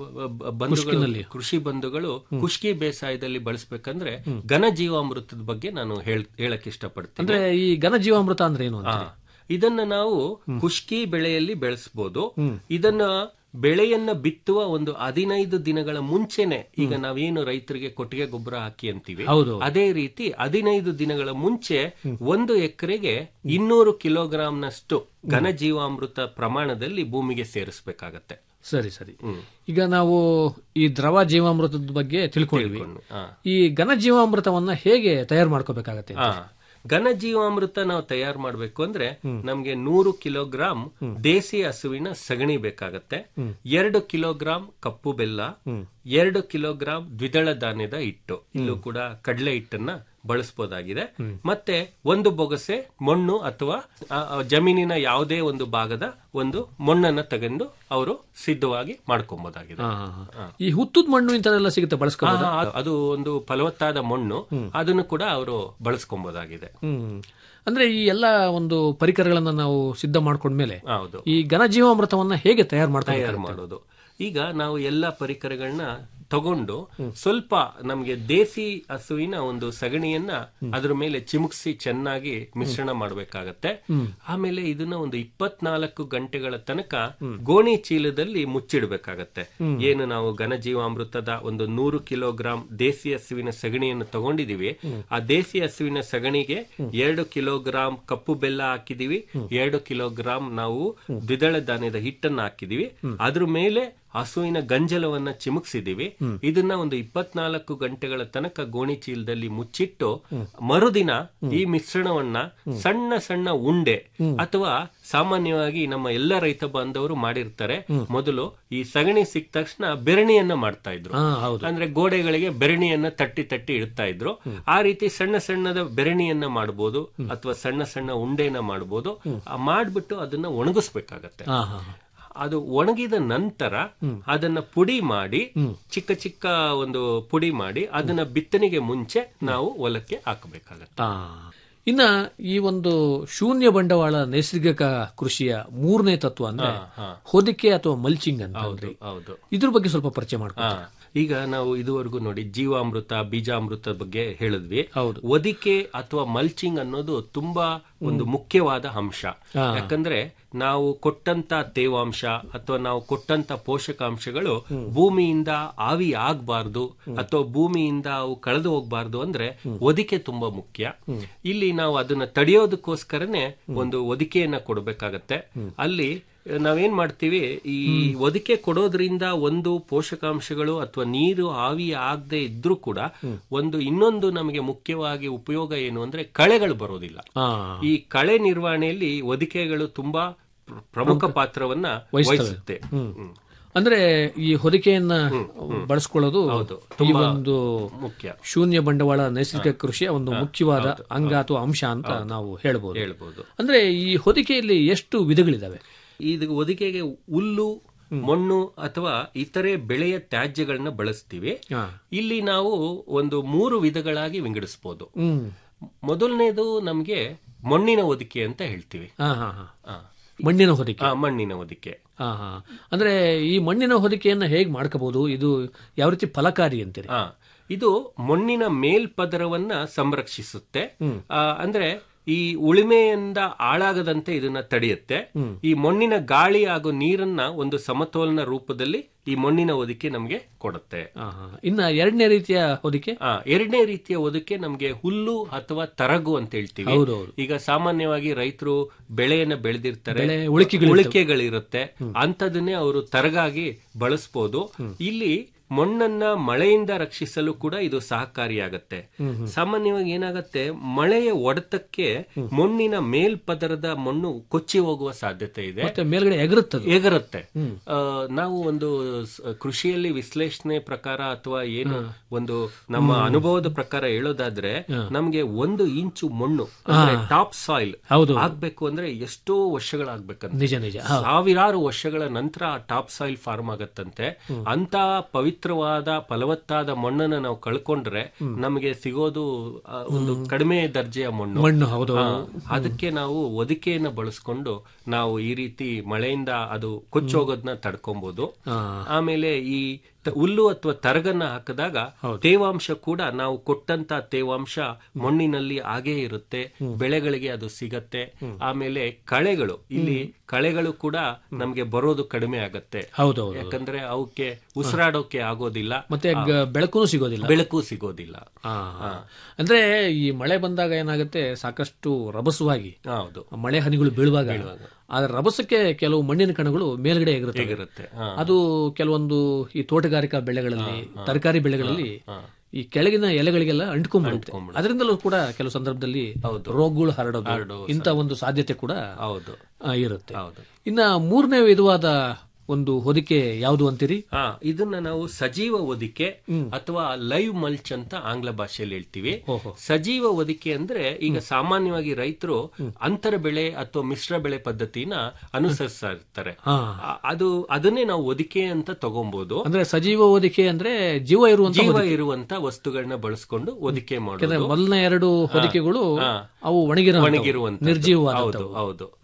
ಬ- ಬಂಧುಗಳು ಕೃಷಿ ಬಂಧುಗಳು ಕುಷ್ಕಿ ಬೇಸಾಯದಲ್ಲಿ ಬಳಸ್ಬೇಕಂದ್ರೆ ಘನ ಜೀವಾಮೃತದ ಬಗ್ಗೆ ನಾನು ಹೇಳ್ ಹೇಳಕ್ ಇಷ್ಟಪಡ್ತೀನಿ ಅಂದ್ರೆ ಈ ಘನ ಜೀವಾಮೃತ ಅಂದ್ರೆ ಏನು ಅಂತ ಆ, ಇದನ್ನ ನಾವು ಕುಷ್ಕಿ ಬೆಳೆಯಲ್ಲಿ ಬೆಳೆಸಬಹುದು ಇದನ್ನ ಬೆಳೆಯನ್ನ ಬಿತ್ತುವ ಒಂದು ಹದಿನೈದು ದಿನಗಳ ಮುಂಚೆನೆ ಈಗ ನಾವೇನು ರೈತರಿಗೆ ಕೊಟ್ಟಿಗೆ ಗೊಬ್ಬರ ಹಾಕಿ ಅಂತೀವಿ ಹೌದು. ಅದೇ ರೀತಿ ಹದಿನೈದು ದಿನಗಳ ಮುಂಚೆ ಒಂದು ಎಕರೆಗೆ ಇನ್ನೂರು ಕಿಲೋಗ್ರಾಂನಷ್ಟು ಘನ ಜೀವಾಮೃತ ಪ್ರಮಾಣದಲ್ಲಿ ಭೂಮಿಗೆ ಸೇರಿಸಬೇಕಾಗತ್ತೆ ಸರಿ ಸರಿ ಈಗ ನಾವು ಈ ದ್ರವ ಜೀವಾಮೃತದ ಬಗ್ಗೆ ತಿಳ್ಕೊಂಡ್ವಿ ಆ. ಈ ಘನ ಜೀವಾಮೃತವನ್ನ ಹೇಗೆ ತಯಾರು ಮಾಡ್ಕೋಬೇಕಾಗತ್ತೆ ಆ, ಘನ ಜೀವಾಮೃತ ನಾವು ತಯಾರು ಮಾಡಬೇಕು ಅಂದ್ರೆ ನಮ್ಗೆ ನೂರು ಕಿಲೋಗ್ರಾಂ ದೇಸಿ ಹಸುವಿನ ಸಗಣಿ ಬೇಕಾಗತ್ತೆ ಎರಡು ಕಿಲೋಗ್ರಾಂ ಕಪ್ಪು ಬೆಲ್ಲ ಎರಡು ಕಿಲೋಗ್ರಾಂ ದ್ವಿದಳ ಧಾನ್ಯದ ಹಿಟ್ಟು ಇಲ್ಲೂ ಕೂಡ ಕಡಲೆ ಹಿಟ್ಟನ್ನ ಬಳಸಬಹುದಾಗಿದೆ ಮತ್ತೆ ಒಂದು ಬೊಗಸೆ ಮಣ್ಣು ಅಥವಾ ಆ, ಆ, ಜಮೀನಿನ ಯಾವುದೇ ಒಂದು ಭಾಗದ ಒಂದು ಮಣ್ಣನ್ನ ತಗೊಂಡು ಅವರು ಸಿದ್ಧವಾಗಿ ಮಾಡ್ಕೊಬಹುದಾಗಿದೆ ಹಾ, ಹಾ, ಹಾ. ಈ ಹುತ್ತದ ಮಣ್ಣು ಇಂಥದೆಲ್ಲ ಸಿಗುತ್ತೆ ಬಳಸ್ಕೊ ಆ, ಆ, ಅದು ಒಂದು ಫಲವತ್ತಾದ ಮಣ್ಣು ಅದನ್ನು ಕೂಡ ಅವರು ಬಳಸ್ಕೊಬಹುದಾಗಿದೆ ಹ್ಮ್ ಅಂದ್ರೆ ಈ ಎಲ್ಲ ಒಂದು ಪರಿಕರಗಳನ್ನ ನಾವು ಸಿದ್ಧ ಮಾಡ್ಕೊಂಡ್ಮೇಲೆ ಹೌದು ಈ ಘನ ಜೀವಾಮೃತವನ್ನ ಹೇಗೆ ತಯಾರು ಮಾಡ್ತಾ ತಯಾರು ಮಾಡೋದು ಈಗ ನಾವು ಎಲ್ಲ ಪರಿಕರಗಳನ್ನ ತಗೊಂಡು ಸ್ವಲ್ಪ ನಮ್ಗೆ ದೇಸಿ ಹಸುವಿನ ಒಂದು ಸಗಣಿಯನ್ನ ಅದ್ರ ಮೇಲೆ ಚಿಮುಕ್ಸಿ ಚೆನ್ನಾಗಿ ಮಿಶ್ರಣ ಮಾಡಬೇಕಾಗತ್ತೆ ಆಮೇಲೆ ಇದನ್ನ ಒಂದು ಇಪ್ಪತ್ನಾಲ್ಕು ಗಂಟೆಗಳ ತನಕ ಗೋಣಿ ಚೀಲದಲ್ಲಿ ಮುಚ್ಚಿಡ್ಬೇಕಾಗತ್ತೆ ಏನು ನಾವು ಘನಜೀವಾಮೃತದ ಒಂದು ನೂರು ಕಿಲೋಗ್ರಾಂ ದೇಸಿ ಹಸುವಿನ ಸಗಣಿಯನ್ನು ತಗೊಂಡಿದೀವಿ ಆ ದೇಸಿ ಹಸುವಿನ ಸಗಣಿಗೆ ಎರಡು ಕಿಲೋಗ್ರಾಂ ಕಪ್ಪು ಬೆಲ್ಲ ಹಾಕಿದೀವಿ ಎರಡು ಕಿಲೋಗ್ರಾಂ ನಾವು ದ್ವಿದಳ ಧಾನ್ಯದ ಹಿಟ್ಟನ್ನ ಹಾಕಿದೀವಿ ಅದ್ರ ಮೇಲೆ ಹಸುವಿನ ಗಂಜಲವನ್ನ ಚಿಮುಕ್ಸಿದೀವಿ ಇದನ್ನ ಒಂದು ಇಪ್ಪತ್ನಾಲ್ಕು ಗಂಟೆಗಳ ತನಕ ಗೋಣಿ ಚೀಲದಲ್ಲಿ ಮುಚ್ಚಿಟ್ಟು ಮರುದಿನ ಈ ಮಿಶ್ರಣವನ್ನ ಸಣ್ಣ ಸಣ್ಣ ಉಂಡೆ ಅಥವಾ ಸಾಮಾನ್ಯವಾಗಿ ನಮ್ಮ ಎಲ್ಲ ರೈತ ಬಾಂಧವರು ಮಾಡಿರ್ತಾರೆ ಮೊದಲು ಈ ಸಗಣಿ ಸಿಕ್ಕ ತಕ್ಷಣ ಬೆರಣಿಯನ್ನ ಮಾಡ್ತಾ ಇದ್ರು ಹಾ ಹೌದು ಅಂದ್ರೆ ಗೋಡೆಗಳಿಗೆ ಬೆರಣಿಯನ್ನ ತಟ್ಟಿ ತಟ್ಟಿ ಇಡ್ತಾ ಇದ್ರು ಆ ರೀತಿ ಸಣ್ಣ ಸಣ್ಣದ ಬೆರಣಿಯನ್ನ ಮಾಡಬಹುದು ಅಥವಾ ಸಣ್ಣ ಸಣ್ಣ ಉಂಡೆನ ಮಾಡಬಹುದು ಮಾಡ್ಬಿಟ್ಟು ಅದನ್ನ ಒಣಗಿಸ್ಬೇಕಾಗತ್ತೆ ಹಾ ಹಾ ಹಾ. ಅದು ಒಣಗಿದ ನಂತರ ಅದನ್ನ ಪುಡಿ ಮಾಡಿ ಚಿಕ್ಕ ಚಿಕ್ಕ ಒಂದು ಪುಡಿ ಮಾಡಿ ಅದನ್ನ ಬಿತ್ತನೆಗೆ ಮುಂಚೆ ನಾವು ಹೊಲಕ್ಕೆ ಹಾಕಬೇಕಾಗತ್ತೆ ಆ. ಇನ್ನ ಈ ಒಂದು ಶೂನ್ಯ ಬಂಡವಾಳ ನೈಸರ್ಗಿಕ ಕೃಷಿಯ ಮೂರನೇ ತತ್ವ ಅಂದ್ರೆ ಹೊದಿಕೆ ಅಥವಾ ಮಲ್ಚಿಂಗ್ ಅಂತ ಅಂದ್ರೆ ಹೌದು ಇದ್ರ ಬಗ್ಗೆ ಸ್ವಲ್ಪ ಪರಿಚಯ ಮಾಡ್ಕೊ ಹಾ. ಈಗ ನಾವು ಇದುವರೆಗೂ ನೋಡಿ ಜೀವಾಮೃತ ಬೀಜಾಮೃತ ಬಗ್ಗೆ ಹೇಳಿದ್ವಿ ಹೌದು. ಒದಿಕೆ ಅಥವಾ ಮಲ್ಚಿಂಗ್ ಅನ್ನೋದು ತುಂಬಾ ಒಂದು ಮುಖ್ಯವಾದ ಅಂಶ ಯಾಕಂದ್ರೆ ನಾವು ಕೊಟ್ಟಂತ ತೇವಾಂಶ ಅಥವಾ ನಾವು ಕೊಟ್ಟಂತ ಪೋಷಕಾಂಶಗಳು ಭೂಮಿಯಿಂದ ಆವಿ ಆಗ್ಬಾರ್ದು ಅಥವಾ ಭೂಮಿಯಿಂದ ಅವು ಕಳೆದು ಹೋಗ್ಬಾರ್ದು ಅಂದ್ರೆ ಒದಿಕೆ ತುಂಬಾ ಮುಖ್ಯ ಇಲ್ಲಿ ನಾವು ಅದನ್ನ ತಡೆಯೋದಕ್ಕೋಸ್ಕರನೇ ಒಂದು ಒದಿಕೆಯನ್ನ ಕೊಡಬೇಕಾಗತ್ತೆ ಅಲ್ಲಿ ನಾವೇನ್ ಮಾಡ್ತೀವಿ ಈ ಒದಿಕೆ ಕೊಡೋದ್ರಿಂದ ಒಂದು ಪೋಷಕಾಂಶಗಳು ಅಥವಾ ನೀರು ಆವಿ ಆಗದೆ ಇದ್ರೂ ಕೂಡ ಒಂದು ಇನ್ನೊಂದು ನಮಗೆ ಮುಖ್ಯವಾಗಿ ಉಪಯೋಗ ಏನು ಅಂದ್ರೆ ಕಳೆಗಳು ಬರೋದಿಲ್ಲ ಹಾ ಈ ಕಳೆ ನಿರ್ವಹಣೆಯಲ್ಲಿ ಒದಿಕೆಗಳು ತುಂಬಾ ಪ್ರ- ಪ್ರಮುಖ ಪಾತ್ರವನ್ನ ವಹಿಸುತ್ತೆ ಹ್ಮ್. ಅಂದ್ರೆ ಈ ಹೊದಿಕೆಯನ್ನ ಬಳಸ್ಕೊಳ್ಳೋದು ಹೌದು. ಈ ತುಂಬಾ ಒಂದು ಮುಖ್ಯ ಶೂನ್ಯ ಬಂಡವಾಳ ನೈಸರ್ಗಿಕ ಕೃಷಿಯ ಒಂದು ಮುಖ್ಯವಾದ ಅಂಗ ಅಥವಾ ಅಂಶ ಅಂತ ನಾವು ಹೇಳ್ಬೋದು ಹೇಳ್ಬೋದು ಅಂದ್ರೆ ಈ ಹೊದಿಕೆಯಲ್ಲಿ ಎಷ್ಟು ವಿಧಗಳಿದಾವೆ ಇದು ಒದಿಕೆಗೆ ಹುಲ್ಲು ಮಣ್ಣು ಅಥವಾ ಇತರೆ ಬೆಳೆಯ ತ್ಯಾಜ್ಯಗಳನ್ನ ಬಳಸ್ತೀವಿ ಹಾ. ಇಲ್ಲಿ ನಾವು ಒಂದು ಮೂರು ವಿಧಗಳಾಗಿ ವಿಂಗಡಿಸಬಹುದು ಹ್ಮ್ ಮೊದಲನೇದು ನಮ್ಗೆ ಮಣ್ಣಿನ ಒದಿಕೆ ಅಂತ ಹೇಳ್ತೀವಿ ಹಾ ಹಾ ಹಾ ಆ, ಮಣ್ಣಿನ ಹೊದಿಕೆ ಆ, ಮಣ್ಣಿನ ಒದಿಕೆ ಹಾ ಹಾ ಅಂದ್ರೆ ಈ ಮಣ್ಣಿನ ಹೊದಿಕೆಯನ್ನ ಹೇಗ್ ಮಾಡ್ಕೋಬಹುದು ಇದು ಯಾವ ರೀತಿ ಫಲಕಾರಿ ಅಂತೀರಿ ಆ, ಇದು ಮಣ್ಣಿನ ಮೇಲ್ಪದರವನ್ನ ಸಂರಕ್ಷಿಸುತ್ತೆ ಆ, ಅಂದ್ರೆ ಈ ಉಳಿಮೆಯಿಂದ ಹಾಳಾಗದಂತೆ ಇದನ್ನ ತಡೆಯುತ್ತೆ ಈ ಮಣ್ಣಿನ ಗಾಳಿ ಹಾಗೂ ನೀರನ್ನ ಒಂದು ಸಮತೋಲನ ರೂಪದಲ್ಲಿ ಈ ಮಣ್ಣಿನ ಒದಿಕೆ ನಮಗೆ ಕೊಡುತ್ತೆ ಹಾ, ಹಾ. ಇನ್ನ ಎರಡನೇ ರೀತಿಯ ಹೊದಿಕೆ ಆ ಎರಡನೇ ರೀತಿಯ ಒದಕ್ಕೆ ನಮಗೆ ಹುಲ್ಲು ಅಥವಾ ತರಗು ಅಂತ ಹೇಳ್ತೀವಿ ಹೌದೌದು. ಈಗ ಸಾಮಾನ್ಯವಾಗಿ ರೈತರು ಬೆಳೆಯನ್ನ ಬೆಳೆದಿರ್ತಾರೆ ಬೆಳೆ ಉಳಿಕೆಗಳಿರ್ತವೆ. ಉಳಿಕೆಗಳಿರುತ್ತೆ ಅಂತದನ್ನೇ ಅವರು ತರಗಾಗಿ ಬಳಸ್ಬೋದು ಇಲ್ಲಿ ಮಣ್ಣನ್ನ ಮಳೆಯಿಂದ ರಕ್ಷಿಸಲು ಕೂಡ ಇದು ಸಹಕಾರಿಯಾಗತ್ತೆ ಸಾಮಾನ್ಯವಾಗಿ ಏನಾಗತ್ತೆ ಮಳೆಯ ಒಡೆತಕ್ಕೆ ಮಣ್ಣಿನ ಮೇಲ್ಪದರದ ಮಣ್ಣು ಕೊಚ್ಚಿ ಹೋಗುವ ಸಾಧ್ಯತೆ ಇದೆ ಮತ್ತೆ ಮೇಲ್ಗಡೆ ಎಗರುತ್ತದೆ ಎಗರುತ್ತೆ ಆ, ನಾವು ಒಂದು ಸ- ಕೃಷಿಯಲ್ಲಿ ವಿಶ್ಲೇಷಣೆ ಪ್ರಕಾರ ಅಥವಾ ಏನು ಒಂದು ನಮ್ಮ ಅನುಭವದ ಪ್ರಕಾರ ಹೇಳೋದಾದ್ರೆ ನಮ್ಗೆ ಒಂದು ಇಂಚು ಮಣ್ಣು ಅಂದ್ರೆ ಟಾಪ್ ಸಾಯಿಲ್ ಹೌದು. ಆಗ್ಬೇಕು ಅಂದ್ರೆ ಎಷ್ಟೋ ವರ್ಷಗಳಾಗ್ಬೇಕಂತ ನಿಜ ನಿಜ ಸಾವಿರಾರು ವರ್ಷಗಳ ನಂತರ ಟಾಪ್ ಸಾಯಿಲ್ ಫಾರ್ಮ್ ಆಗತ್ತಂತೆ ಅಂತ ಪವಿತ್ರವಾದ ಫಲವತ್ತಾದ ಮಣ್ಣನ್ನ ನಾವು ಕಳ್ಕೊಂಡ್ರೆ ನಮಗೆ ಸಿಗೋದು ಆ, ಒಂದು ಕಡಿಮೆ ದರ್ಜೆಯ ಮಣ್ಣು ಮಣ್ಣು ಹೌದು ಆ, ಅದಕ್ಕೆ ನಾವು ಒದಿಕೆಯನ್ನ ಬಳಸ್ಕೊಂಡು ನಾವು ಈ ರೀತಿ ಮಳೆಯಿಂದ ಅದು ಕೊಚ್ಚೋಗೋದನ್ನ ತಡ್ಕೊಬಹುದು ಆಮೇಲೆ ಈ ತ- ಹುಲ್ಲು ಅಥವಾ ತರಗನ್ನ ಹಾಕಿದಾಗ ತೇವಾಂಶ ಕೂಡ ನಾವು ಕೊಟ್ಟಂತ ತೇವಾಂಶ ಮಣ್ಣಿನಲ್ಲಿ ಹಾಗೇ ಇರುತ್ತೆ ಬೆಳೆಗಳಿಗೆ ಅದು ಸಿಗತ್ತೆ ಆಮೇಲೆ ಕಳೆಗಳು ಇಲ್ಲಿ ಕಳೆಗಳು ಕೂಡ ನಮ್ಗೆ ಬರೋದು ಕಡಿಮೆ ಆಗತ್ತೆ ಹೌದು ಹೌದು ಯಾಕಂದ್ರೆ ಅವಕ್ಕೆ ಉಸಿರಾಡೋಕೆ ಆಗೋದಿಲ್ಲ ಮತ್ತೆ ಗ- ಬೆಳಕೂ ಸಿಗೋದಿಲ್ಲ ಬೆಳಕು ಸಿಗೋದಿಲ್ಲ ಆ, ಅಂದ್ರೆ ಈ ಮಳೆ ಬಂದಾಗ ಏನಾಗುತ್ತೆ ಸಾಕಷ್ಟು ರಭಸವಾಗಿ ಹೌದು ಮಳೆ ಹನಿಗಳು ಬೀಳುವಾಗ ಆ ರಭಸಕ್ಕೆ ಕೆಲವು ಮಣ್ಣಿನ ಕಣಗಳು ಮೇಲ್ಗಡೆ ಎಗರುತ್ತೆ ಇರುತ್ತೆ ಹಾ. ಅದು ಕೆಲವೊಂದು ಈ ತೋಟಗಾರಿಕಾ ಬೆಳೆಗಳಲ್ಲಿ ತರಕಾರಿ ಬೆಳೆಗಳಲ್ಲಿ ಈ ಕೆಳಗಿನ ಎಲೆಗಳಿಗೆಲ್ಲ ಅಂಟ್ಕೊಂಡ್ಬಿಡುತ್ತೆ ಅದರಿಂದಲೂ ಕೂಡ ಕೆಲವು ಸಂದರ್ಭದಲ್ಲಿ ರೋಗಗಳು ಹರಡೋದು ಇಂತ ಒಂದು ಸಾಧ್ಯತೆ ಕೂಡ ಹೌದು ಆ, ಇರುತ್ತೆ ಹೌದು ಇನ್ನ ಮೂರನೇ ವಿಧವಾದ ಒಂದು ಹೊದಿಕೆ ಯಾವುದು ಅಂತೀರಿ ಹಾ ಇದನ್ನ ನಾವು ಸಜೀವ ಒದಿಕೆ ಅಥವಾ ಲೈವ್ ಮಲ್ಚ್ ಅಂತ ಆಂಗ್ಲ ಭಾಷೆಯಲ್ಲಿ ಹೇಳ್ತೀವಿ ಸಜೀವ ಒದಿಕೆ ಅಂದ್ರೆ ಈಗ ಸಾಮಾನ್ಯವಾಗಿ ರೈತರು ಅಂತರ ಬೆಳೆ ಅಥವಾ ಮಿಶ್ರ ಬೆಳೆ ಪದ್ಧತಿನ ಅನುಸರಿಸ್ತಾ ಇರ್ತಾರೆ ಹಾ. ಆ, ಅದು ಅದನ್ನೇ ನಾವು ಒದಿಕೆ ಅಂತ ತಗೊಂಬೋದು ಅಂದ್ರೆ ಸಜೀವ ಹೊದಿಕೆ ಅಂದ್ರೆ ಜೀವ ಇರುವಂತ ಜೀವ ಇರುವಂತ ವಸ್ತುಗಳನ್ನ ಬಳಸ್ಕೊಂಡು ಒದಿಕೆ ಯಾಕಂದ್ರೆ ಮಾಡೋದು ಮೊದಲನೇ ಎರಡು ಹೊದಿಕೆಗಳು ಅವು ಒಣಗಿರೋ ಒಣಗಿರುವಂತ ನಿರ್ಜೀವವಾದ ಹೌದು ಹೌದು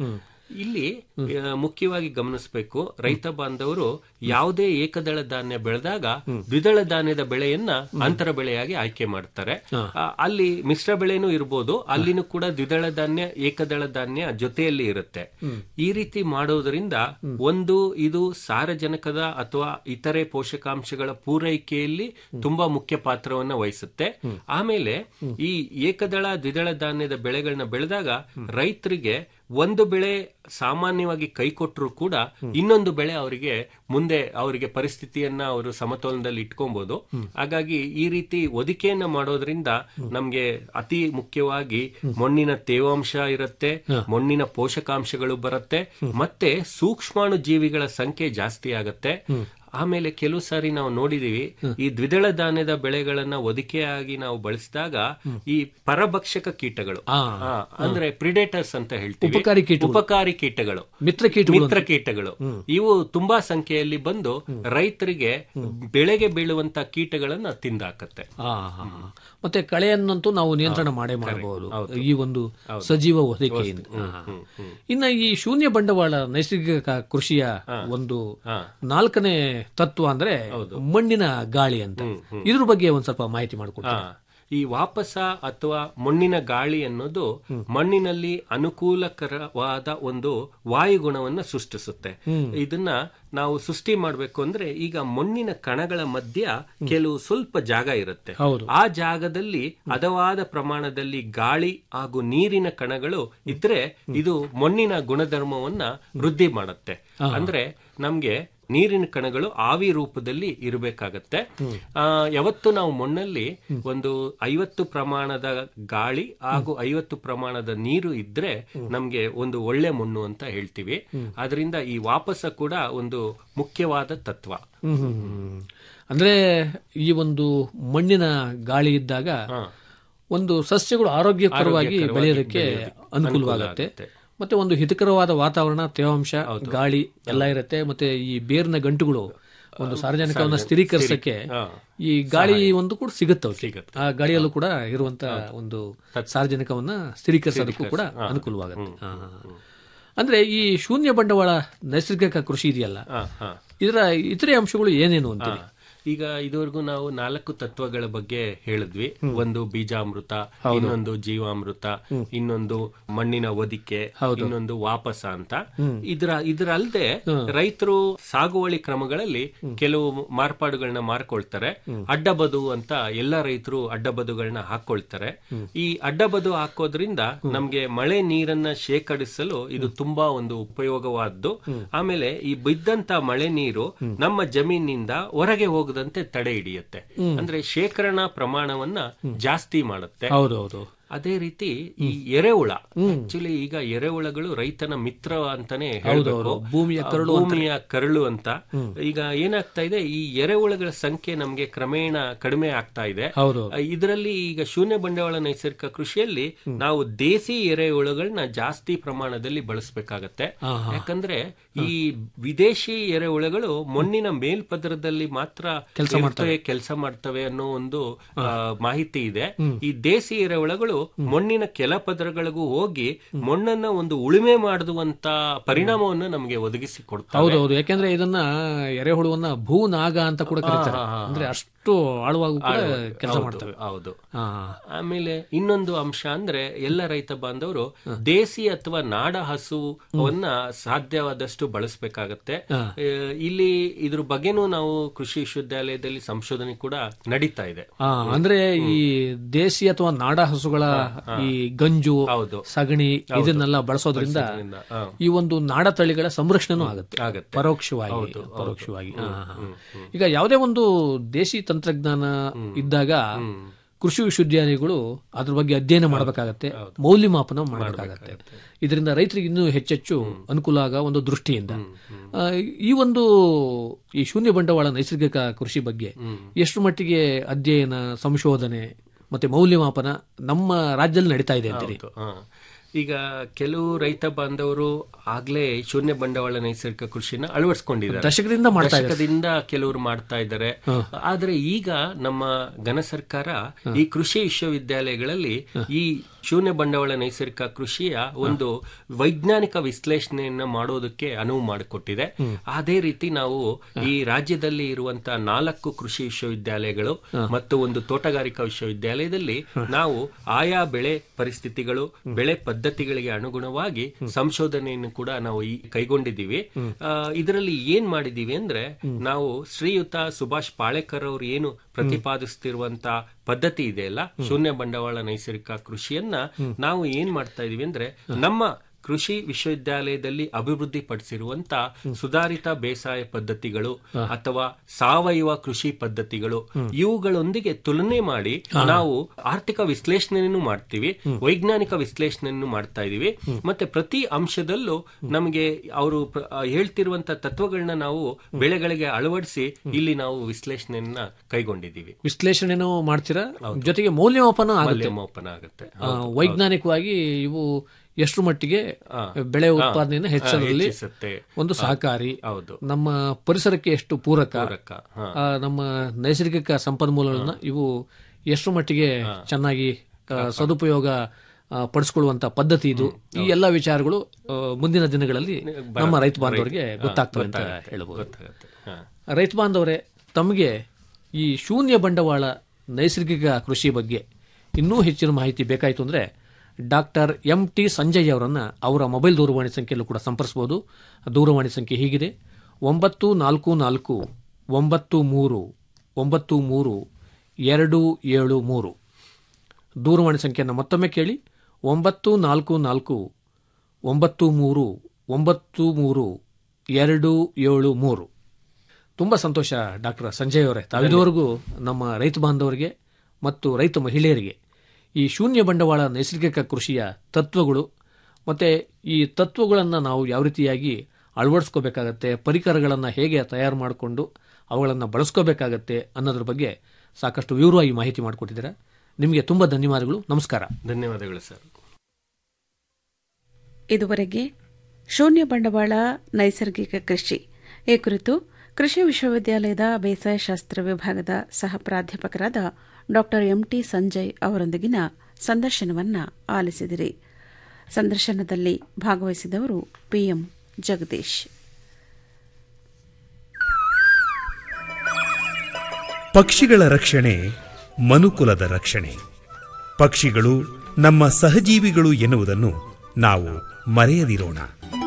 ಇಲ್ಲಿ ಆ, ಮುಖ್ಯವಾಗಿ ಗಮನಿಸಬೇಕು ರೈತ ಬಾಂಧವರು ಯಾವುದೇ ಏಕದಳ ಧಾನ್ಯ ಬೆಳೆದಾಗ ದ್ವಿದಳ ಧಾನ್ಯದ ಬೆಳೆಯನ್ನ ಅಂತರ ಬೆಳೆಯಾಗಿ ಆಯ್ಕೆ ಮಾಡ್ತಾರೆ ಆ, ಅಲ್ಲಿ ಮಿಶ್ರ ಬೆಳೆನೂ ಇರ್ಬೋದು ಅಲ್ಲಿನೂ ಕೂಡ ದ್ವಿದಳ ಧಾನ್ಯ ಏಕದಳ ಧಾನ್ಯ ಜೊತೆಯಲ್ಲಿ ಇರುತ್ತೆ ಈ ರೀತಿ ಮಾಡೋದ್ರಿಂದ ಒಂದು ಇದು ಸಾರಜನಕದ ಅಥವಾ ಇತರೆ ಪೋಷಕಾಂಶಗಳ ಪೂರೈಕೆಯಲ್ಲಿ ತುಂಬಾ ಮುಖ್ಯ ಪಾತ್ರವನ್ನ ವಹಿಸುತ್ತೆ ಆಮೇಲೆ ಈ ಏಕದಳ ದ್ವಿದಳ ಧಾನ್ಯದ ಬೆಳೆಗಳನ್ನ ಬೆಳೆದಾಗ ರೈತರಿಗೆ ಒಂದು ಬೆಳೆ ಸಾಮಾನ್ಯವಾಗಿ ಕೈ ಕೊಟ್ಟರು ಕೂಡ ಇನ್ನೊಂದು ಬೆಳೆ ಅವರಿಗೆ ಮುಂದೆ ಅವರಿಗೆ ಪರಿಸ್ಥಿತಿಯನ್ನ ಅವರು ಸಮತೋಲನದಲ್ಲಿ ಇಟ್ಕೊಬಹುದು ಹಾಗಾಗಿ ಈ ರೀತಿ ಒದಿಕೆಯನ್ನ ಮಾಡೋದ್ರಿಂದ ನಮ್ಗೆ ಅತಿ ಮುಖ್ಯವಾಗಿ ಮಣ್ಣಿನ ತೇವಾಂಶ ಇರುತ್ತೆ ಮಣ್ಣಿನ ಪೋಷಕಾಂಶಗಳು ಬರುತ್ತೆ ಮತ್ತೆ ಸೂಕ್ಷ್ಮಾಣು ಜೀವಿಗಳ ಸಂಖ್ಯೆ ಜಾಸ್ತಿ ಆಗತ್ತೆ ಆಮೇಲೆ ಕೆಲವು ಸಾರಿ ನಾವು ನೋಡಿದೀವಿ ಈ ದ್ವಿದಳ ಧಾನ್ಯದ ಬೆಳೆಗಳನ್ನ ಒದಿಕೆಯಾಗಿ ನಾವು ಬಳಸಿದಾಗ ಈ ಪರಭಕ್ಷಕ ಕೀಟಗಳು ಆ, ಅಂದ್ರೆ ಪ್ರಿಡೇಟರ್ಸ್ ಅಂತ ಹೇಳ್ತೀವಿ ಉಪಕಾರಿ ಕೀಟಗಳು. ಉಪಕಾರಿ ಕೀಟಗಳು ಮಿತ್ರ ಕೀಟಗಳು ಮಿತ್ರ ಕೀಟಗಳು ಇವು ತುಂಬಾ ಸಂಖ್ಯೆಯಲ್ಲಿ ಬಂದು ರೈತರಿಗೆ ಬೆಳೆಗೆ ಬೀಳುವಂತ ಕೀಟಗಳನ್ನ ತಿಂದಾಕತ್ತೆ ಆ, ಹಾ, ಹಾ. ಮತ್ತೆ ಕಳೆಯನ್ನಂತೂ ನಾವು ನಿಯಂತ್ರಣ ಮಾಡೇ ಮಾಡಬಹುದು ಈ ಒಂದು ಸಜೀವ ಹೊದಿಕೆಯಿಂದ ಹಾ. ಇನ್ನ ಈ ಶೂನ್ಯ ಬಂಡವಾಳ ನೈಸರ್ಗಿಕ ಕೃಷಿಯ ಒಂದು ನಾಲ್ಕನೇ ತತ್ವ ಅಂದ್ರೆ ಮಣ್ಣಿನ ಗಾಳಿ ಅಂತ ಇದ್ರ ಬಗ್ಗೆ ಒಂದ್ ಸ್ವಲ್ಪ ಮಾಹಿತಿ ಮಾಡಿಕೊಡ್ತೀನಿ ಹಾ. ಈ ವಾಪಸ ಅಥವಾ ಮಣ್ಣಿನ ಗಾಳಿ ಅನ್ನೋದು ಮಣ್ಣಿನಲ್ಲಿ ಅನುಕೂಲಕರವಾದ ಒಂದು ವಾಯುಗುಣವನ್ನ ಸೃಷ್ಟಿಸುತ್ತೆ ಇದನ್ನ ನಾವು ಸೃಷ್ಟಿ ಮಾಡಬೇಕು ಅಂದ್ರೆ ಈಗ ಮಣ್ಣಿನ ಕಣಗಳ ಮಧ್ಯ ಕೆಲವು ಸ್ವಲ್ಪ ಜಾಗ ಇರುತ್ತೆ ಹೌದು. ಆ ಜಾಗದಲ್ಲಿ ಹದವಾದ ಪ್ರಮಾಣದಲ್ಲಿ ಗಾಳಿ ಹಾಗೂ ನೀರಿನ ಕಣಗಳು ಇದ್ರೆ ಇದು ಮಣ್ಣಿನ ಗುಣಧರ್ಮವನ್ನ ವೃದ್ಧಿ ಮಾಡುತ್ತೆ ಅಂದ್ರೆ ನಮ್ಗೆ ನೀರಿನ ಕಣಗಳು ಆವಿ ರೂಪದಲ್ಲಿ ಇರಬೇಕಾಗತ್ತೆ ಆ, ಯಾವತ್ತು ನಾವು ಮಣ್ಣಲ್ಲಿ ಒಂದು ಐವತ್ತು ಪ್ರಮಾಣದ ಗಾಳಿ ಹಾಗೂ ಐವತ್ತು ಪ್ರಮಾಣದ ನೀರು ಇದ್ರೆ ನಮ್ಗೆ ಒಂದು ಒಳ್ಳೆ ಮಣ್ಣು ಅಂತ ಹೇಳ್ತೀವಿ ಅದರಿಂದ ಈ ವಾಪಸ ಕೂಡ ಒಂದು ಮುಖ್ಯವಾದ ತತ್ವ ಹ್ಮ್, ಹ್ಮ್, ಹ್ಮ್. ಅಂದ್ರೆ ಈ ಒಂದು ಮಣ್ಣಿನ ಗಾಳಿ ಇದ್ದಾಗ ಒಂದು ಸಸ್ಯಗಳು ಆರೋಗ್ಯಕರವಾಗಿ ಆರೋಗ್ಯಕರವಾಗಿ ಬೆಳೆಯೋದಕ್ಕೆ ಬೆಳೆಯೋದಕ್ಕೆ ಅನುಕೂಲವಾಗುತ್ತೆ ಅನುಕೂಲ ಮತ್ತೆ ಒಂದು ಹಿತಕರವಾದ ವಾತಾವರಣ ತೇವಾಂಶ ಗಾಳಿ ಎಲ್ಲ ಇರುತ್ತೆ ಮತ್ತೆ ಈ ಬೇರಿನ ಗಂಟುಗಳು ಒಂದು ಸಾರ್ವಜನಿಕವನ್ನ ಸ್ಥಿರೀಕರಿಸಕ್ಕೆ ಈ ಗಾಳಿ ಒಂದು ಕೂಡ ಸಿಗುತ್ತೆ ಅವ್ರಿಗೆ. ಆ ಗಾಳಿಯಲ್ಲೂ ಕೂಡ ಇರುವಂತ ಒಂದು ಸಾರ್ವಜನಿಕವನ್ನ ಸ್ಥಿರೀಕರಿಸೋದಕ್ಕೂ ಕೂಡ ಅನುಕೂಲವಾಗುತ್ತೆ ಹಾ, ಹಾ, ಹಾ. ಅಂದ್ರೆ ಈ ಶೂನ್ಯ ಬಂಡವಾಳ ನೈಸರ್ಗಿಕ ಕೃಷಿ ಇದೆಯಲ್ಲ ಹಾ, ಹಾ. ಇದರ ಇತರೆ ಅಂಶಗಳು ಏನೇನು ಅಂತೀರಿ ಈಗ ಇದುವರೆಗೂ ನಾವು ನಾಲ್ಕು ತತ್ವಗಳ ಬಗ್ಗೆ ಹೇಳಿದ್ವಿ ಒಂದು ಬೀಜಾಮೃತ ಇನ್ನೊಂದು ಜೀವಾಮೃತ ಇನ್ನೊಂದು ಮಣ್ಣಿನ ಒದಿಕೆ ಇನ್ನೊಂದು ವಾಪಸ ಅಂತ ಇದ್ರ ಇದ್ರಲ್ದೆ ರೈತರು ಸಾಗುವಳಿ ಕ್ರಮಗಳಲ್ಲಿ ಕೆಲವು ಮಾರ್ಪಾಡುಗಳನ್ನ ಮಾರ್ಕೊಳ್ತಾರೆ ಅಡ್ಡಬದು ಅಂತ ಎಲ್ಲ ರೈತರು ಅಡ್ಡಬದುಗಳನ್ನ ಹಾಕೊಳ್ತಾರೆ ಈ ಅಡ್ಡಬದು ಹಾಕೋದ್ರಿಂದ ನಮ್ಗೆ ಮಳೆ ನೀರನ್ನ ಶೇಖರಿಸಲು ಇದು ತುಂಬಾ ಒಂದು ಉಪಯೋಗವಾದ್ದು ಆಮೇಲೆ ಈ ಬಿದ್ದಂತ ಮಳೆ ನೀರು ನಮ್ಮ ಜಮೀನಿಂದ ಹೊರಗೆ ಹೋಗದಂತೆ ತಡೆ ಹಿಡಿಯುತ್ತೆ ಅಂದ್ರೆ ಶೇಖರಣಾ ಪ್ರಮಾಣವನ್ನ ಜಾಸ್ತಿ ಮಾಡುತ್ತೆ ಹೌದೌದು ಅದೇ ರೀತಿ ಈ ಎರೆಹುಳ ಆಕ್ಚುಲಿ ಈಗ ಎರೆಹುಳಗಳು ರೈತನ ಮಿತ್ರ ಅಂತಾನೆ ಹೇಳ್ಬೇಕು ಭೂಮಿಯ ಆ, ಭೂಮಿಯ ಕರಳು ಅಂತ ಈಗ ಏನಾಗ್ತಾ ಇದೆ ಈ ಎರೆಹುಳಗಳ ಸಂಖ್ಯೆ ನಮ್ಗೆ ಕ್ರಮೇಣ ಕಡಿಮೆ ಆಗ್ತಾ ಇದೆ ಹೌದು ಆ, ಇದರಲ್ಲಿ ಈಗ ಶೂನ್ಯ ಬಂಡವಾಳ ನೈಸರ್ಗಿಕ ಕೃಷಿಯಲ್ಲಿ ನಾವು ದೇಸಿ ಎರೆಹುಳುಗಳನ್ನ ಜಾಸ್ತಿ ಪ್ರಮಾಣದಲ್ಲಿ ಬಳಸಬೇಕಾಗತ್ತೆ ಯಾಕಂದ್ರೆ ಈ ವಿದೇಶಿ ಎರೆಹುಳುಗಳು ಮಣ್ಣಿನ ಮೇಲ್ಪದರದಲ್ಲಿ ಮಾತ್ರ ಇರ್ತವೆ ಕೆಲಸ ಮಾಡ್ತವೆ ಅನ್ನೋ ಒಂದು ಆ, ಮಾಹಿತಿ ಇದೆ ಈ ದೇಸಿ ಎರೆಹುಳುಗಳು ಮಣ್ಣಿನ ಕೆಲ ಪದರಗಳಿಗೂ ಹೋಗಿ ಮಣ್ಣನ್ನ ಒಂದು ಉಳುಮೆ ಮಾಡುವಂತ ಪರಿಣಾಮವನ್ನು ನಮಗೆ ಒದಗಿಸಿ ಕೊಡ್ತವೆ ಹೌದೌದು ಯಾಕೆಂದ್ರೆ ಇದನ್ನ ಎರೆಹುಳುವನ್ನ ಭೂನಾಗ ಅಂತ ಕೂಡ ಕರೀತಾರೆ ಅಂದ್ರೆ ಅಷ್ಟು ಆಳವಾಗೂ ಕೂಡ ಕೆಲಸ ಮಾಡ್ತವೆ ಹೌದು ಹಾ ಆಮೇಲೆ ಇನ್ನೊಂದು ಅಂಶ ಅಂದ್ರೆ ಎಲ್ಲ ರೈತ ಬಾಂಧವರು ದೇಸಿ ಅಥವಾ ನಾಡ ಹಸುವನ್ನ ಸಾಧ್ಯವಾದಷ್ಟು ಬಳಸಬೇಕಾಗತ್ತೆ ಇಲ್ಲಿ ಇದ್ರ ಬಗ್ಗೆನೂ ನಾವು ಕೃಷಿ ವಿಶ್ವವಿದ್ಯಾಲಯದಲ್ಲಿ ಸಂಶೋಧನೆ ಕೂಡ ನಡೀತಾ ಇದೆ ಆ, ಅಂದ್ರೆ ಈ ದೇಸಿ ಅಥವಾ ನಾಡ ಹಸುಗಳ ಈ ಗಂಜು ಹೌದು. ಸಗಣಿ ಇದನ್ನೆಲ್ಲ ಬಳಸೋದ್ರಿಂದ ಹಾ. ಈ ಒಂದು ನಾಡ ತಳಿಗಳ ಸಂರಕ್ಷಣೆನೂ ಆಗುತ್ತೆ ಆಗತ್ತೆ. ಪರೋಕ್ಷವಾಗಿ ಪರೋಕ್ಷವಾಗಿ ಹಾ, ಹಾ. ಈಗ ಯಾವುದೇ ಒಂದು ದೇಶಿ ತಂತ್ರಜ್ಞಾನ ಇದ್ದಾಗ ಕೃಷಿ ವಿಶ್ವವಿದ್ಯಾಲಯಗಳು ಅದ್ರ ಬಗ್ಗೆ ಅಧ್ಯಯನ ಮಾಡಬೇಕಾಗತ್ತೆ ಮೌಲ್ಯಮಾಪನ ಮಾಡಬೇಕಾಗತ್ತೆ ಇದರಿಂದ ರೈತರಿಗೆ ಇನ್ನೂ ಹೆಚ್ಚೆಚ್ಚು ಅನುಕೂಲ ಆಗ ಒಂದು ದೃಷ್ಟಿಯಿಂದ ಆ, ಈ ಒಂದು ಈ ಶೂನ್ಯ ಬಂಡವಾಳ ನೈಸರ್ಗಿಕ ಕೃಷಿ ಬಗ್ಗೆ ಎಷ್ಟು ಮಟ್ಟಿಗೆ ಅಧ್ಯಯನ ಸಂಶೋಧನೆ ಮತ್ತೆ ಮೌಲ್ಯಮಾಪನ ನಮ್ಮ ರಾಜ್ಯದಲ್ಲಿ ನಡೀತಾ ಇದೆ ಅಂತೀರಿ ಹೌದು, ಹಾ. ಈಗ ಕೆಲವು ರೈತ ಬಾಂಧವರು ಆಗ್ಲೇ ಶೂನ್ಯ ಬಂಡವಾಳ ನೈಸರ್ಗಿಕ ಕೃಷಿನ ಅಳವಡಿಸ್ಕೊಂಡಿದ್ದಾರೆ ದಶಕದಿಂದ ಮಾಡ್ತಾ ಇದ್ದಾರೆ ದಶಕದಿಂದ ಕೆಲವರು ಮಾಡ್ತಾ ಇದ್ದಾರೆ ಆದ್ರೆ ಈಗ ನಮ್ಮ ಘನ ಸರ್ಕಾರ ಈ ಕೃಷಿ ವಿಶ್ವವಿದ್ಯಾಲಯಗಳಲ್ಲಿ ಈ ಶೂನ್ಯ ಬಂಡವಾಳ ನೈಸರ್ಗಿಕ ಕೃಷಿಯ ಒಂದು ವೈಜ್ಞಾನಿಕ ವಿಶ್ಲೇಷಣೆಯನ್ನ ಮಾಡೋದಕ್ಕೆ ಅನುವು ಮಾಡಿಕೊಟ್ಟಿದೆ ಅದೇ ರೀತಿ ನಾವು ಈ ರಾಜ್ಯದಲ್ಲಿ ಇರುವಂತಹ ನಾಲ್ಕು ಕೃಷಿ ವಿಶ್ವವಿದ್ಯಾಲಯಗಳು ಮತ್ತು ಒಂದು ತೋಟಗಾರಿಕಾ ವಿಶ್ವವಿದ್ಯಾಲಯದಲ್ಲಿ ನಾವು ಆಯಾ ಬೆಳೆ ಪರಿಸ್ಥಿತಿಗಳು ಬೆಳೆ ಪದ್ಧತಿಗಳಿಗೆ ಅನುಗುಣವಾಗಿ ಸಂಶೋಧನೆಯನ್ನು ಕೂಡ ನಾವು ಈ ಕೈಗೊಂಡಿದ್ದೀವಿ ಆ, ಇದರಲ್ಲಿ ಏನ್ ಮಾಡಿದೀವಿ ಅಂದ್ರೆ ನಾವು ಶ್ರೀಯುತ ಸುಭಾಷ್ ಪಾಳೇಕರ್ ಅವರು ಏನು ಪ್ರತಿಪಾದಿಸ್ತಿರುವಂತ ಪದ್ಧತಿ ಇದೆಯಲ್ಲ ಶೂನ್ಯ ಬಂಡವಾಳ ನೈಸರ್ಗಿಕ ಕೃಷಿಯನ್ನ ನಾವು ಏನ್ ಮಾಡ್ತಾ ಇದೀವಿ ಅಂದ್ರೆ ನಮ್ಮ ಕೃಷಿ ವಿಶ್ವವಿದ್ಯಾಲಯದಲ್ಲಿ ಅಭಿವೃದ್ಧಿ ಪಡಿಸಿರುವಂತ ಸುಧಾರಿತ ಬೇಸಾಯ ಪದ್ಧತಿಗಳು ಅಥವಾ ಸಾವಯವ ಕೃಷಿ ಪದ್ಧತಿಗಳು ಇವುಗಳೊಂದಿಗೆ ತುಲನೆ ಮಾಡಿ ನಾವು ಆರ್ಥಿಕ ವಿಶ್ಲೇಷಣೆಯನ್ನು ಮಾಡ್ತೀವಿ ವೈಜ್ಞಾನಿಕ ವಿಶ್ಲೇಷಣೆಯನ್ನು ಮಾಡ್ತಾ ಇದೀವಿ ಮತ್ತೆ ಪ್ರತಿ ಅಂಶದಲ್ಲೂ ನಮಗೆ ಅವರು ಪ್ರ- ಆ, ಹೇಳ್ತಿರುವಂತ ತತ್ವಗಳನ್ನ ನಾವು ಬೆಳೆಗಳಿಗೆ ಅಳವಡಿಸಿ ಇಲ್ಲಿ ನಾವು ವಿಶ್ಲೇಷಣೆಯನ್ನ ಕೈಗೊಂಡಿದ್ದೀವಿ ವಿಶ್ಲೇಷಣೆನೂ ಮಾಡ್ತೀರಾ ಜೊತೆಗೆ ಮೌಲ್ಯಮಾಪನ ಆಗುತ್ತೆ ಮೌಲ್ಯಮಾಪನ ಆಗುತ್ತೆ ಆ, ವೈಜ್ಞಾನಿಕವಾಗಿ ಇವು ಎಷ್ಟು ಮಟ್ಟಿಗೆ ಬೆಳೆ ಉತ್ಪಾದನೆಯನ್ನು ಹೆಚ್ಚಿಸಲು ಹೆಚ್ಚಿಸುತ್ತೆ. ಒಂದು ಸಹಕಾರಿ ಹೌದು. ನಮ್ಮ ಪರಿಸರಕ್ಕೆ ಎಷ್ಟು ಪೂರಕ ಪೂರಕ, ಹಾ. ಆ, ನಮ್ಮ ನೈಸರ್ಗಿಕ ಸಂಪನ್ಮೂಲಗಳನ್ನ ಇವು ಎಷ್ಟು ಮಟ್ಟಿಗೆ ಚೆನ್ನಾಗಿ ಆ, ಸದುಪಯೋಗ ಆ, ಪಡಿಸ್ಕೊಳ್ಳುವಂತ ಪದ್ಧತಿ ಇದು ಈ ಎಲ್ಲಾ ವಿಚಾರಗಳು ಆ, ಮುಂದಿನ ದಿನಗಳಲ್ಲಿ ನಮ್ಮ ರೈತ ಬಾಂಧವರಿಗೆ ಗೊತ್ತಾಗ್ತವೆ ಅಂತ ಹೇಳ್ಬೋದು ಗೊತ್ತಾಗುತ್ತೆ ಹಾ. ರೈತ ಬಾಂಧವರೇ ತಮಗೆ ಈ ಶೂನ್ಯ ಬಂಡವಾಳ ನೈಸರ್ಗಿಕ ಕೃಷಿ ಬಗ್ಗೆ ಇನ್ನೂ ಹೆಚ್ಚಿನ ಮಾಹಿತಿ ಬೇಕಾಯಿತು ಅಂದರೆ ಡಾಕ್ಟರ್ ಎಂ ಟಿ ಸಂಜಯ್ ಅವರನ್ನು ಅವರ ಮೊಬೈಲ್ ದೂರವಾಣಿ ಸಂಖ್ಯೆಯಲ್ಲೂ ಕೂಡ ಸಂಪರ್ಸ್ಬೋದು ದೂರವಾಣಿ ಸಂಖ್ಯೆ ಹೀಗಿದೆ ಒಂಬತ್ತು ನಾಲ್ಕು ನಾಲ್ಕು ಒಂಬತ್ತು ಮೂರು ಒಂಬತ್ತು ಮೂರು ಎರಡು ಏಳು ಮೂರು ದೂರವಾಣಿ ಸಂಖ್ಯೆಯನ್ನು ಮತ್ತೊಮ್ಮೆ ಕೇಳಿ ಒಂಬತ್ತು ನಾಲ್ಕು ನಾಲ್ಕು ಒಂಬತ್ತು ಮೂರು ಒಂಬತ್ತು ಮೂರು ಎರಡು ಏಳು ಮೂರು ತುಂಬ ಸಂತೋಷ ಡಾಕ್ಟರ್ ಸಂಜಯ್ ಅವರೇ ತಾವಿದುವರೆಗೂ ನಮ್ಮ ರೈತ ಬಾಂಧವರಿಗೆ ಮತ್ತು ರೈತ ಮಹಿಳೆಯರಿಗೆ ಈ ಶೂನ್ಯ ಬಂಡವಾಳ ನೈಸರ್ಗಿಕ ಕೃಷಿಯ ತತ್ವಗಳು ಮತ್ತು ಈ ತತ್ವಗಳನ್ನು ನಾವು ಯಾವ ರೀತಿಯಾಗಿ ಅಳವಡಿಸ್ಕೋಬೇಕಾಗತ್ತೆ ಪರಿಕರಗಳನ್ನು ಹೇಗೆ ತಯಾರು ಮಾಡಿಕೊಂಡು ಅವುಗಳನ್ನು ಬಳಸ್ಕೋಬೇಕಾಗತ್ತೆ ಅನ್ನೋದ್ರ ಬಗ್ಗೆ ಸಾಕಷ್ಟು ವಿವರವಾಗಿ ಮಾಹಿತಿ ಮಾಡಿಕೊಟ್ಟಿದ್ದೀರಾ ನಿಮಗೆ ತುಂಬ ಧನ್ಯವಾದಗಳು ನಮಸ್ಕಾರ ಧನ್ಯವಾದಗಳು ಸರ್ ಇದುವರೆಗೆ ಶೂನ್ಯ ಬಂಡವಾಳ ನೈಸರ್ಗಿಕ ಕೃಷಿ ಈ ಕುರಿತು ಕೃಷಿ ವಿಶ್ವವಿದ್ಯಾಲಯದ ಬೇಸಾಯ ಶಾಸ್ತ್ರ ವಿಭಾಗದ ಸಹ ಪ್ರಾಧ್ಯಾಪಕರಾದ ಡಾ ಎಂಟಿ ಸಂಜಯ್ ಅವರೊಂದಿಗಿನ ಸಂದರ್ಶನವನ್ನ ಆಲಿಸಿದಿರಿ ಸಂದರ್ಶನದಲ್ಲಿ ಭಾಗವಹಿಸಿದವರು ಪಿಎಂ ಜಗದೀಶ್ ಪಕ್ಷಿಗಳ ರಕ್ಷಣೆ ಮನುಕುಲದ ರಕ್ಷಣೆ ಪಕ್ಷಿಗಳು ನಮ್ಮ ಸಹಜೀವಿಗಳು ಎನ್ನುವುದನ್ನು ನಾವು ಮರೆಯದಿರೋಣ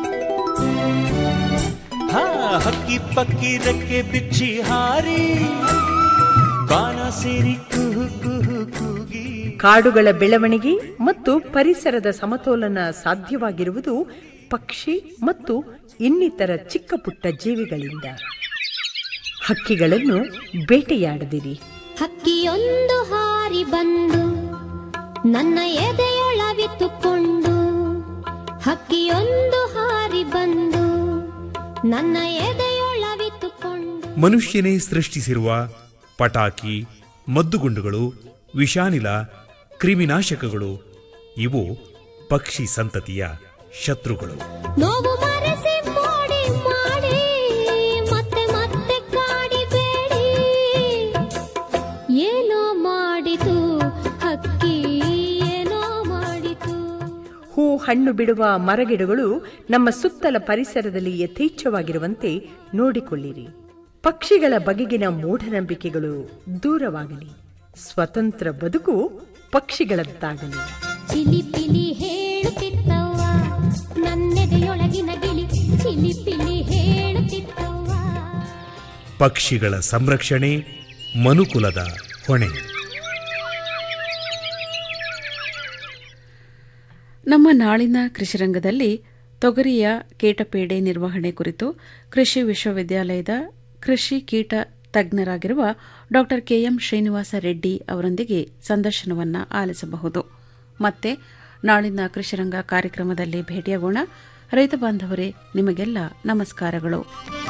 ಹಾ ಹಕ್ಕಿ ಪಕ್ಕಿ ರೆಕ್ಕೆ ಬಿಚ್ಚಿ ಹಾರಿ ಬಾನ ಸೇರಿ ಕುಹು ಕುಹು ಕೂಗಿ ಕಾಡುಗಳ ಬೆಳವಣಿಗೆ ಮತ್ತು ಪರಿಸರದ ಸಮತೋಲನ ಸಾಧ್ಯವಾಗಿರುವುದು ಪಕ್ಷಿ ಮತ್ತು ಇನ್ನಿತರ ಚಿಕ್ಕ ಪುಟ್ಟ ಜೀವಿಗಳಿಂದ ಹಕ್ಕಿಗಳನ್ನು ಬೇಟೆಯಾಡದಿರಿ ಹಕ್ಕಿಯೊಂದು ಹಾರಿ ಬಂದು ನನ್ನ ಎದೆಯೊಳವಿತ್ತುಕೊಂಡು ಹಕ್ಕಿಯೊಂದು ಹಾರಿ ಬಂದು ನನ್ನ ಎದೆಯೊಳವಿತ್ತುಕೊಂಡು ಮನುಷ್ಯನೇ ಸೃಷ್ಟಿಸಿರುವ ಪಟಾಕಿ ಮದ್ದುಗುಂಡುಗಳು ವಿಷಾನಿಲ ಕ್ರಿಮಿನಾಶಕಗಳು ಇವು ಪಕ್ಷಿ ಸಂತತಿಯ ಶತ್ರುಗಳು ನೋವು ಮರೆಸಿ ಮೋಡಿ ಮಾಡಿ ಮತ್ತೆ ಮತ್ತೆ ಕಾಡಿಬೇಡಿ ಏನೋ ಮಾಡಿತು ಹಕ್ಕಿ ಏನೋ ಮಾಡಿತು ಹೂ ಹಣ್ಣು ಬಿಡುವ ಮರಗಿಡಗಳು ನಮ್ಮ ಸುತ್ತಲ ಪರಿಸರದಲ್ಲಿ ಯಥೇಚ್ಛವಾಗಿರುವಂತೆ ನೋಡಿಕೊಳ್ಳಿರಿ ಪಕ್ಷಿಗಳ ಬಗೆಗಿನ ಮೂಢನಂಬಿಕೆಗಳು ದೂರವಾಗಲಿ ಸ್ವತಂತ್ರ ಬದುಕು ಪಕ್ಷಿಗಳದ್ದಾಗಲಿ ಚಿಲಿಪಿಲಿ ಹೇಳುತ್ತಿತ್ತವ್ವ ನನ್ನೆದೆಯೊಳಗಿನ ಗಿಳಿ ಚಿಲಿಪಿಲಿ ಹೇಳುತ್ತಿತ್ತವ್ವ ಪಕ್ಷಿಗಳ ಸಂರಕ್ಷಣೆ ಮನುಕುಲದ ಹೊಣೆ ನಮ್ಮ ನಾಳಿನ ಕೃಷಿರಂಗದಲ್ಲಿ ತೊಗರಿಯ ಕೀಟಪೀಡೆ ನಿರ್ವಹಣೆ ಕುರಿತು ಕೃಷಿ ವಿಶ್ವವಿದ್ಯಾಲಯದ ಕೃಷಿ ಕೀಟ ತಜ್ಞರಾಗಿರುವ ಡಾ ಕೆಎಂ ಶ್ರೀನಿವಾಸ ರೆಡ್ಡಿ ಅವರೊಂದಿಗೆ ಸಂದರ್ಶನವನ್ನ ಆಲಿಸಬಹುದು ಮತ್ತೆ ನಾಳಿನ ಕೃಷಿರಂಗ ಕಾರ್ಯಕ್ರಮದಲ್ಲಿ ಭೇಟಿಯಾಗೋಣ ರೈತ ಬಾಂಧವರೇ ನಿಮಗೆಲ್ಲ ನಮಸ್ಕಾರಗಳು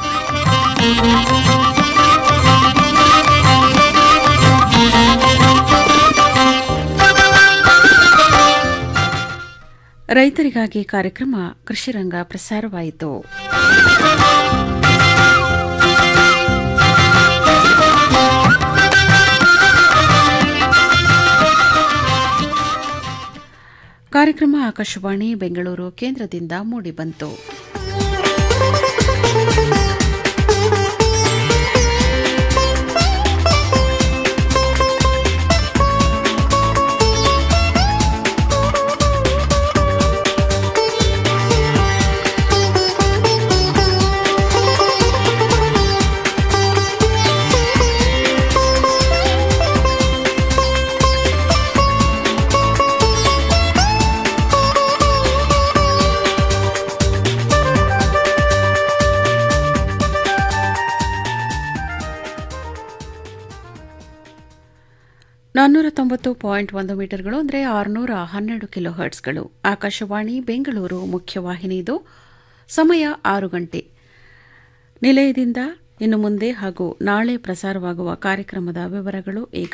ರೈತರಿಗಾಗಿ ಕಾರ್ಯಕ್ರಮ ಕೃಷಿರಂಗ ಪ್ರಸಾರವಾಯಿತು ಕಾರ್ಯಕ್ರಮ ಆಕಾಶವಾಣಿ ಬೆಂಗಳೂರು ಕೇಂದ್ರದಿಂದ ಮೂಡಿಬಂತು ನಾನ್ನೂರ ತೊಂಬತ್ತು ಪಾಯಿಂಟ್ ಒಂದು ಮೀಟರ್ಗಳು ಅಂದರೆ ಆರುನೂರ ಹನ್ನೆರಡು ಕಿಲೋ ಹರ್ಟ್ಸ್ಗಳು ಆಕಾಶವಾಣಿ ಬೆಂಗಳೂರು ಮುಖ್ಯವಾಹಿನಿ ಇದು ಸಮಯ ಆರು ಗಂಟೆ ನಿಲಯದಿಂದ ಇನ್ನು ಮುಂದೆ ಹಾಗೂ ನಾಳೆ ಪ್ರಸಾರವಾಗುವ ಕಾರ್ಯಕ್ರಮದ ವಿವರಗಳು ಈಗ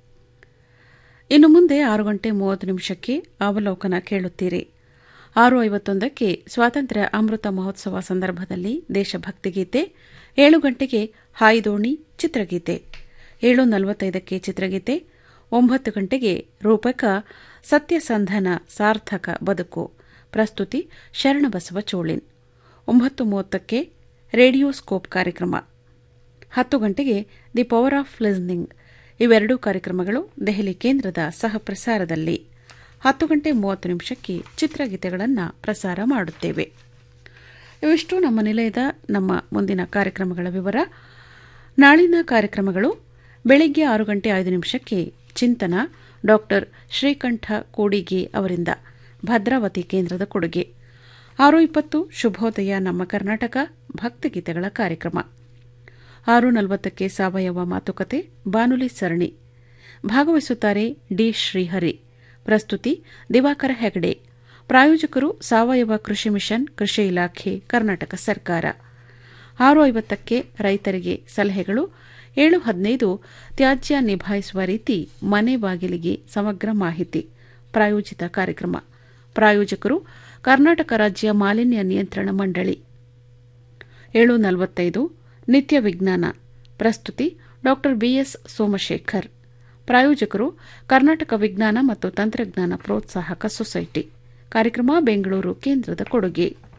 ಇನ್ನು ಮುಂದೆ ಆರು ಗಂಟೆ ಮೂವತ್ತು ನಿಮಿಷಕ್ಕೆ ಅವಲೋಕನ ಕೇಳುತ್ತೀರಿ ಆರು ಐವತ್ತೊಂದಕ್ಕೆ ಸ್ವಾತಂತ್ರ್ಯ ಅಮೃತ ಮಹೋತ್ಸವ ಸಂದರ್ಭದಲ್ಲಿ ದೇಶಭಕ್ತಿ ಗೀತೆ ಏಳು ಗಂಟೆಗೆ ಹಾಯ್ದೋಣಿ ಚಿತ್ರಗೀತೆ ಏಳು ನಲವತ್ತೈದಕ್ಕೆ ಚಿತ್ರಗೀತೆ ಒಂಬತ್ತು ಗಂಟೆಗೆ ರೂಪಕ ಸತ್ಯಸಂಧನ ಸಾರ್ಥಕ ಬದುಕು ಪ್ರಸ್ತುತಿ ಶರಣಬಸವ ಚೋಳಿನ್ ಒಂಬತ್ತು ಮೂವತ್ತಕ್ಕೆ ರೇಡಿಯೋ ಸ್ಕೋಪ್ ಕಾರ್ಯಕ್ರಮ ಹತ್ತು ಗಂಟೆಗೆ ದಿ ಪವರ್ ಆಫ್ ಲಿಸ್ನಿಂಗ್ ಇವೆರಡೂ ಕಾರ್ಯಕ್ರಮಗಳು ದೆಹಲಿ ಕೇಂದ್ರದ ಸಹ ಪ್ರಸಾರದಲ್ಲಿ ಹತ್ತು ಗಂಟೆ ಮೂವತ್ತು ನಿಮಿಷಕ್ಕೆ ಚಿತ್ರಗೀತೆಗಳನ್ನು ಪ್ರಸಾರ ಮಾಡುತ್ತೇವೆ ಇವಿಷ್ಟು ನಮ್ಮ ನಿಲಯದ ನಮ್ಮ ಮುಂದಿನ ಕಾರ್ಯಕ್ರಮಗಳ ವಿವರ ನಾಳಿನ ಕಾರ್ಯಕ್ರಮಗಳು ಬೆಳಿಗ್ಗೆ ಆರು ಗಂಟೆ ಐದು ನಿಮಿಷಕ್ಕೆ ಚಿಂತನ ಡಾಕ್ಟರ್ ಶ್ರೀಕಂಠ ಕೋಡಿಗೆ ಅವರಿಂದ ಭದ್ರಾವತಿ ಕೇಂದ್ರದ ಕೊಡುಗೆ ಆರು ಇಪ್ಪತ್ತು ಶುಭೋದಯ ನಮ್ಮ ಕರ್ನಾಟಕ ಭಕ್ತಿಗೀತೆಗಳ ಕಾರ್ಯಕ್ರಮ ಆರು ನಲವತ್ತಕ್ಕೆ ಸಾವಯವ ಮಾತುಕತೆ ಬಾನುಲಿ ಸರಣಿ ಭಾಗವಹಿಸುತ್ತಾರೆ ಡಿ ಶ್ರೀಹರಿ ಪ್ರಸ್ತುತಿ ದಿವಾಕರ ಹೆಗಡೆ ಪ್ರಾಯೋಜಕರು ಸಾವಯವ ಕೃಷಿ ಮಿಷನ್ ಕೃಷಿ ಇಲಾಖೆ ಕರ್ನಾಟಕ ಸರ್ಕಾರ ಆರು ಐವತ್ತಕ್ಕೆ ರೈತರಿಗೆ ಸಲಹೆಗಳು ಏಳು ಹದಿನೈದು ತ್ಯಾಜ್ಯ ನಿಭಾಯಿಸುವ ರೀತಿ ಮನೆ ಬಾಗಿಲಿಗೆ ಸಮಗ್ರ ಮಾಹಿತಿ ಪ್ರಾಯೋಜಿತ ಕಾರ್ಯಕ್ರಮ ಪ್ರಾಯೋಜಕರು ಕರ್ನಾಟಕ ರಾಜ್ಯ ಮಾಲಿನ್ಯ ನಿಯಂತ್ರಣ ಮಂಡಳಿ ಏಳು ನಲವತ್ತೈದು ನಿತ್ಯ ವಿಜ್ಞಾನ ಪ್ರಸ್ತುತಿ ಡಾ ಬಿಎಸ್ ಸೋಮಶೇಖರ್ ಪ್ರಾಯೋಜಕರು ಕರ್ನಾಟಕ ವಿಜ್ಞಾನ ಮತ್ತು ತಂತ್ರಜ್ಞಾನ ಪ್ರೋತ್ಸಾಹಕ ಸೊಸೈಟಿ ಕಾರ್ಯಕ್ರಮ ಬೆಂಗಳೂರು ಕೇಂದ್ರದ ಕೊಡುಗೆ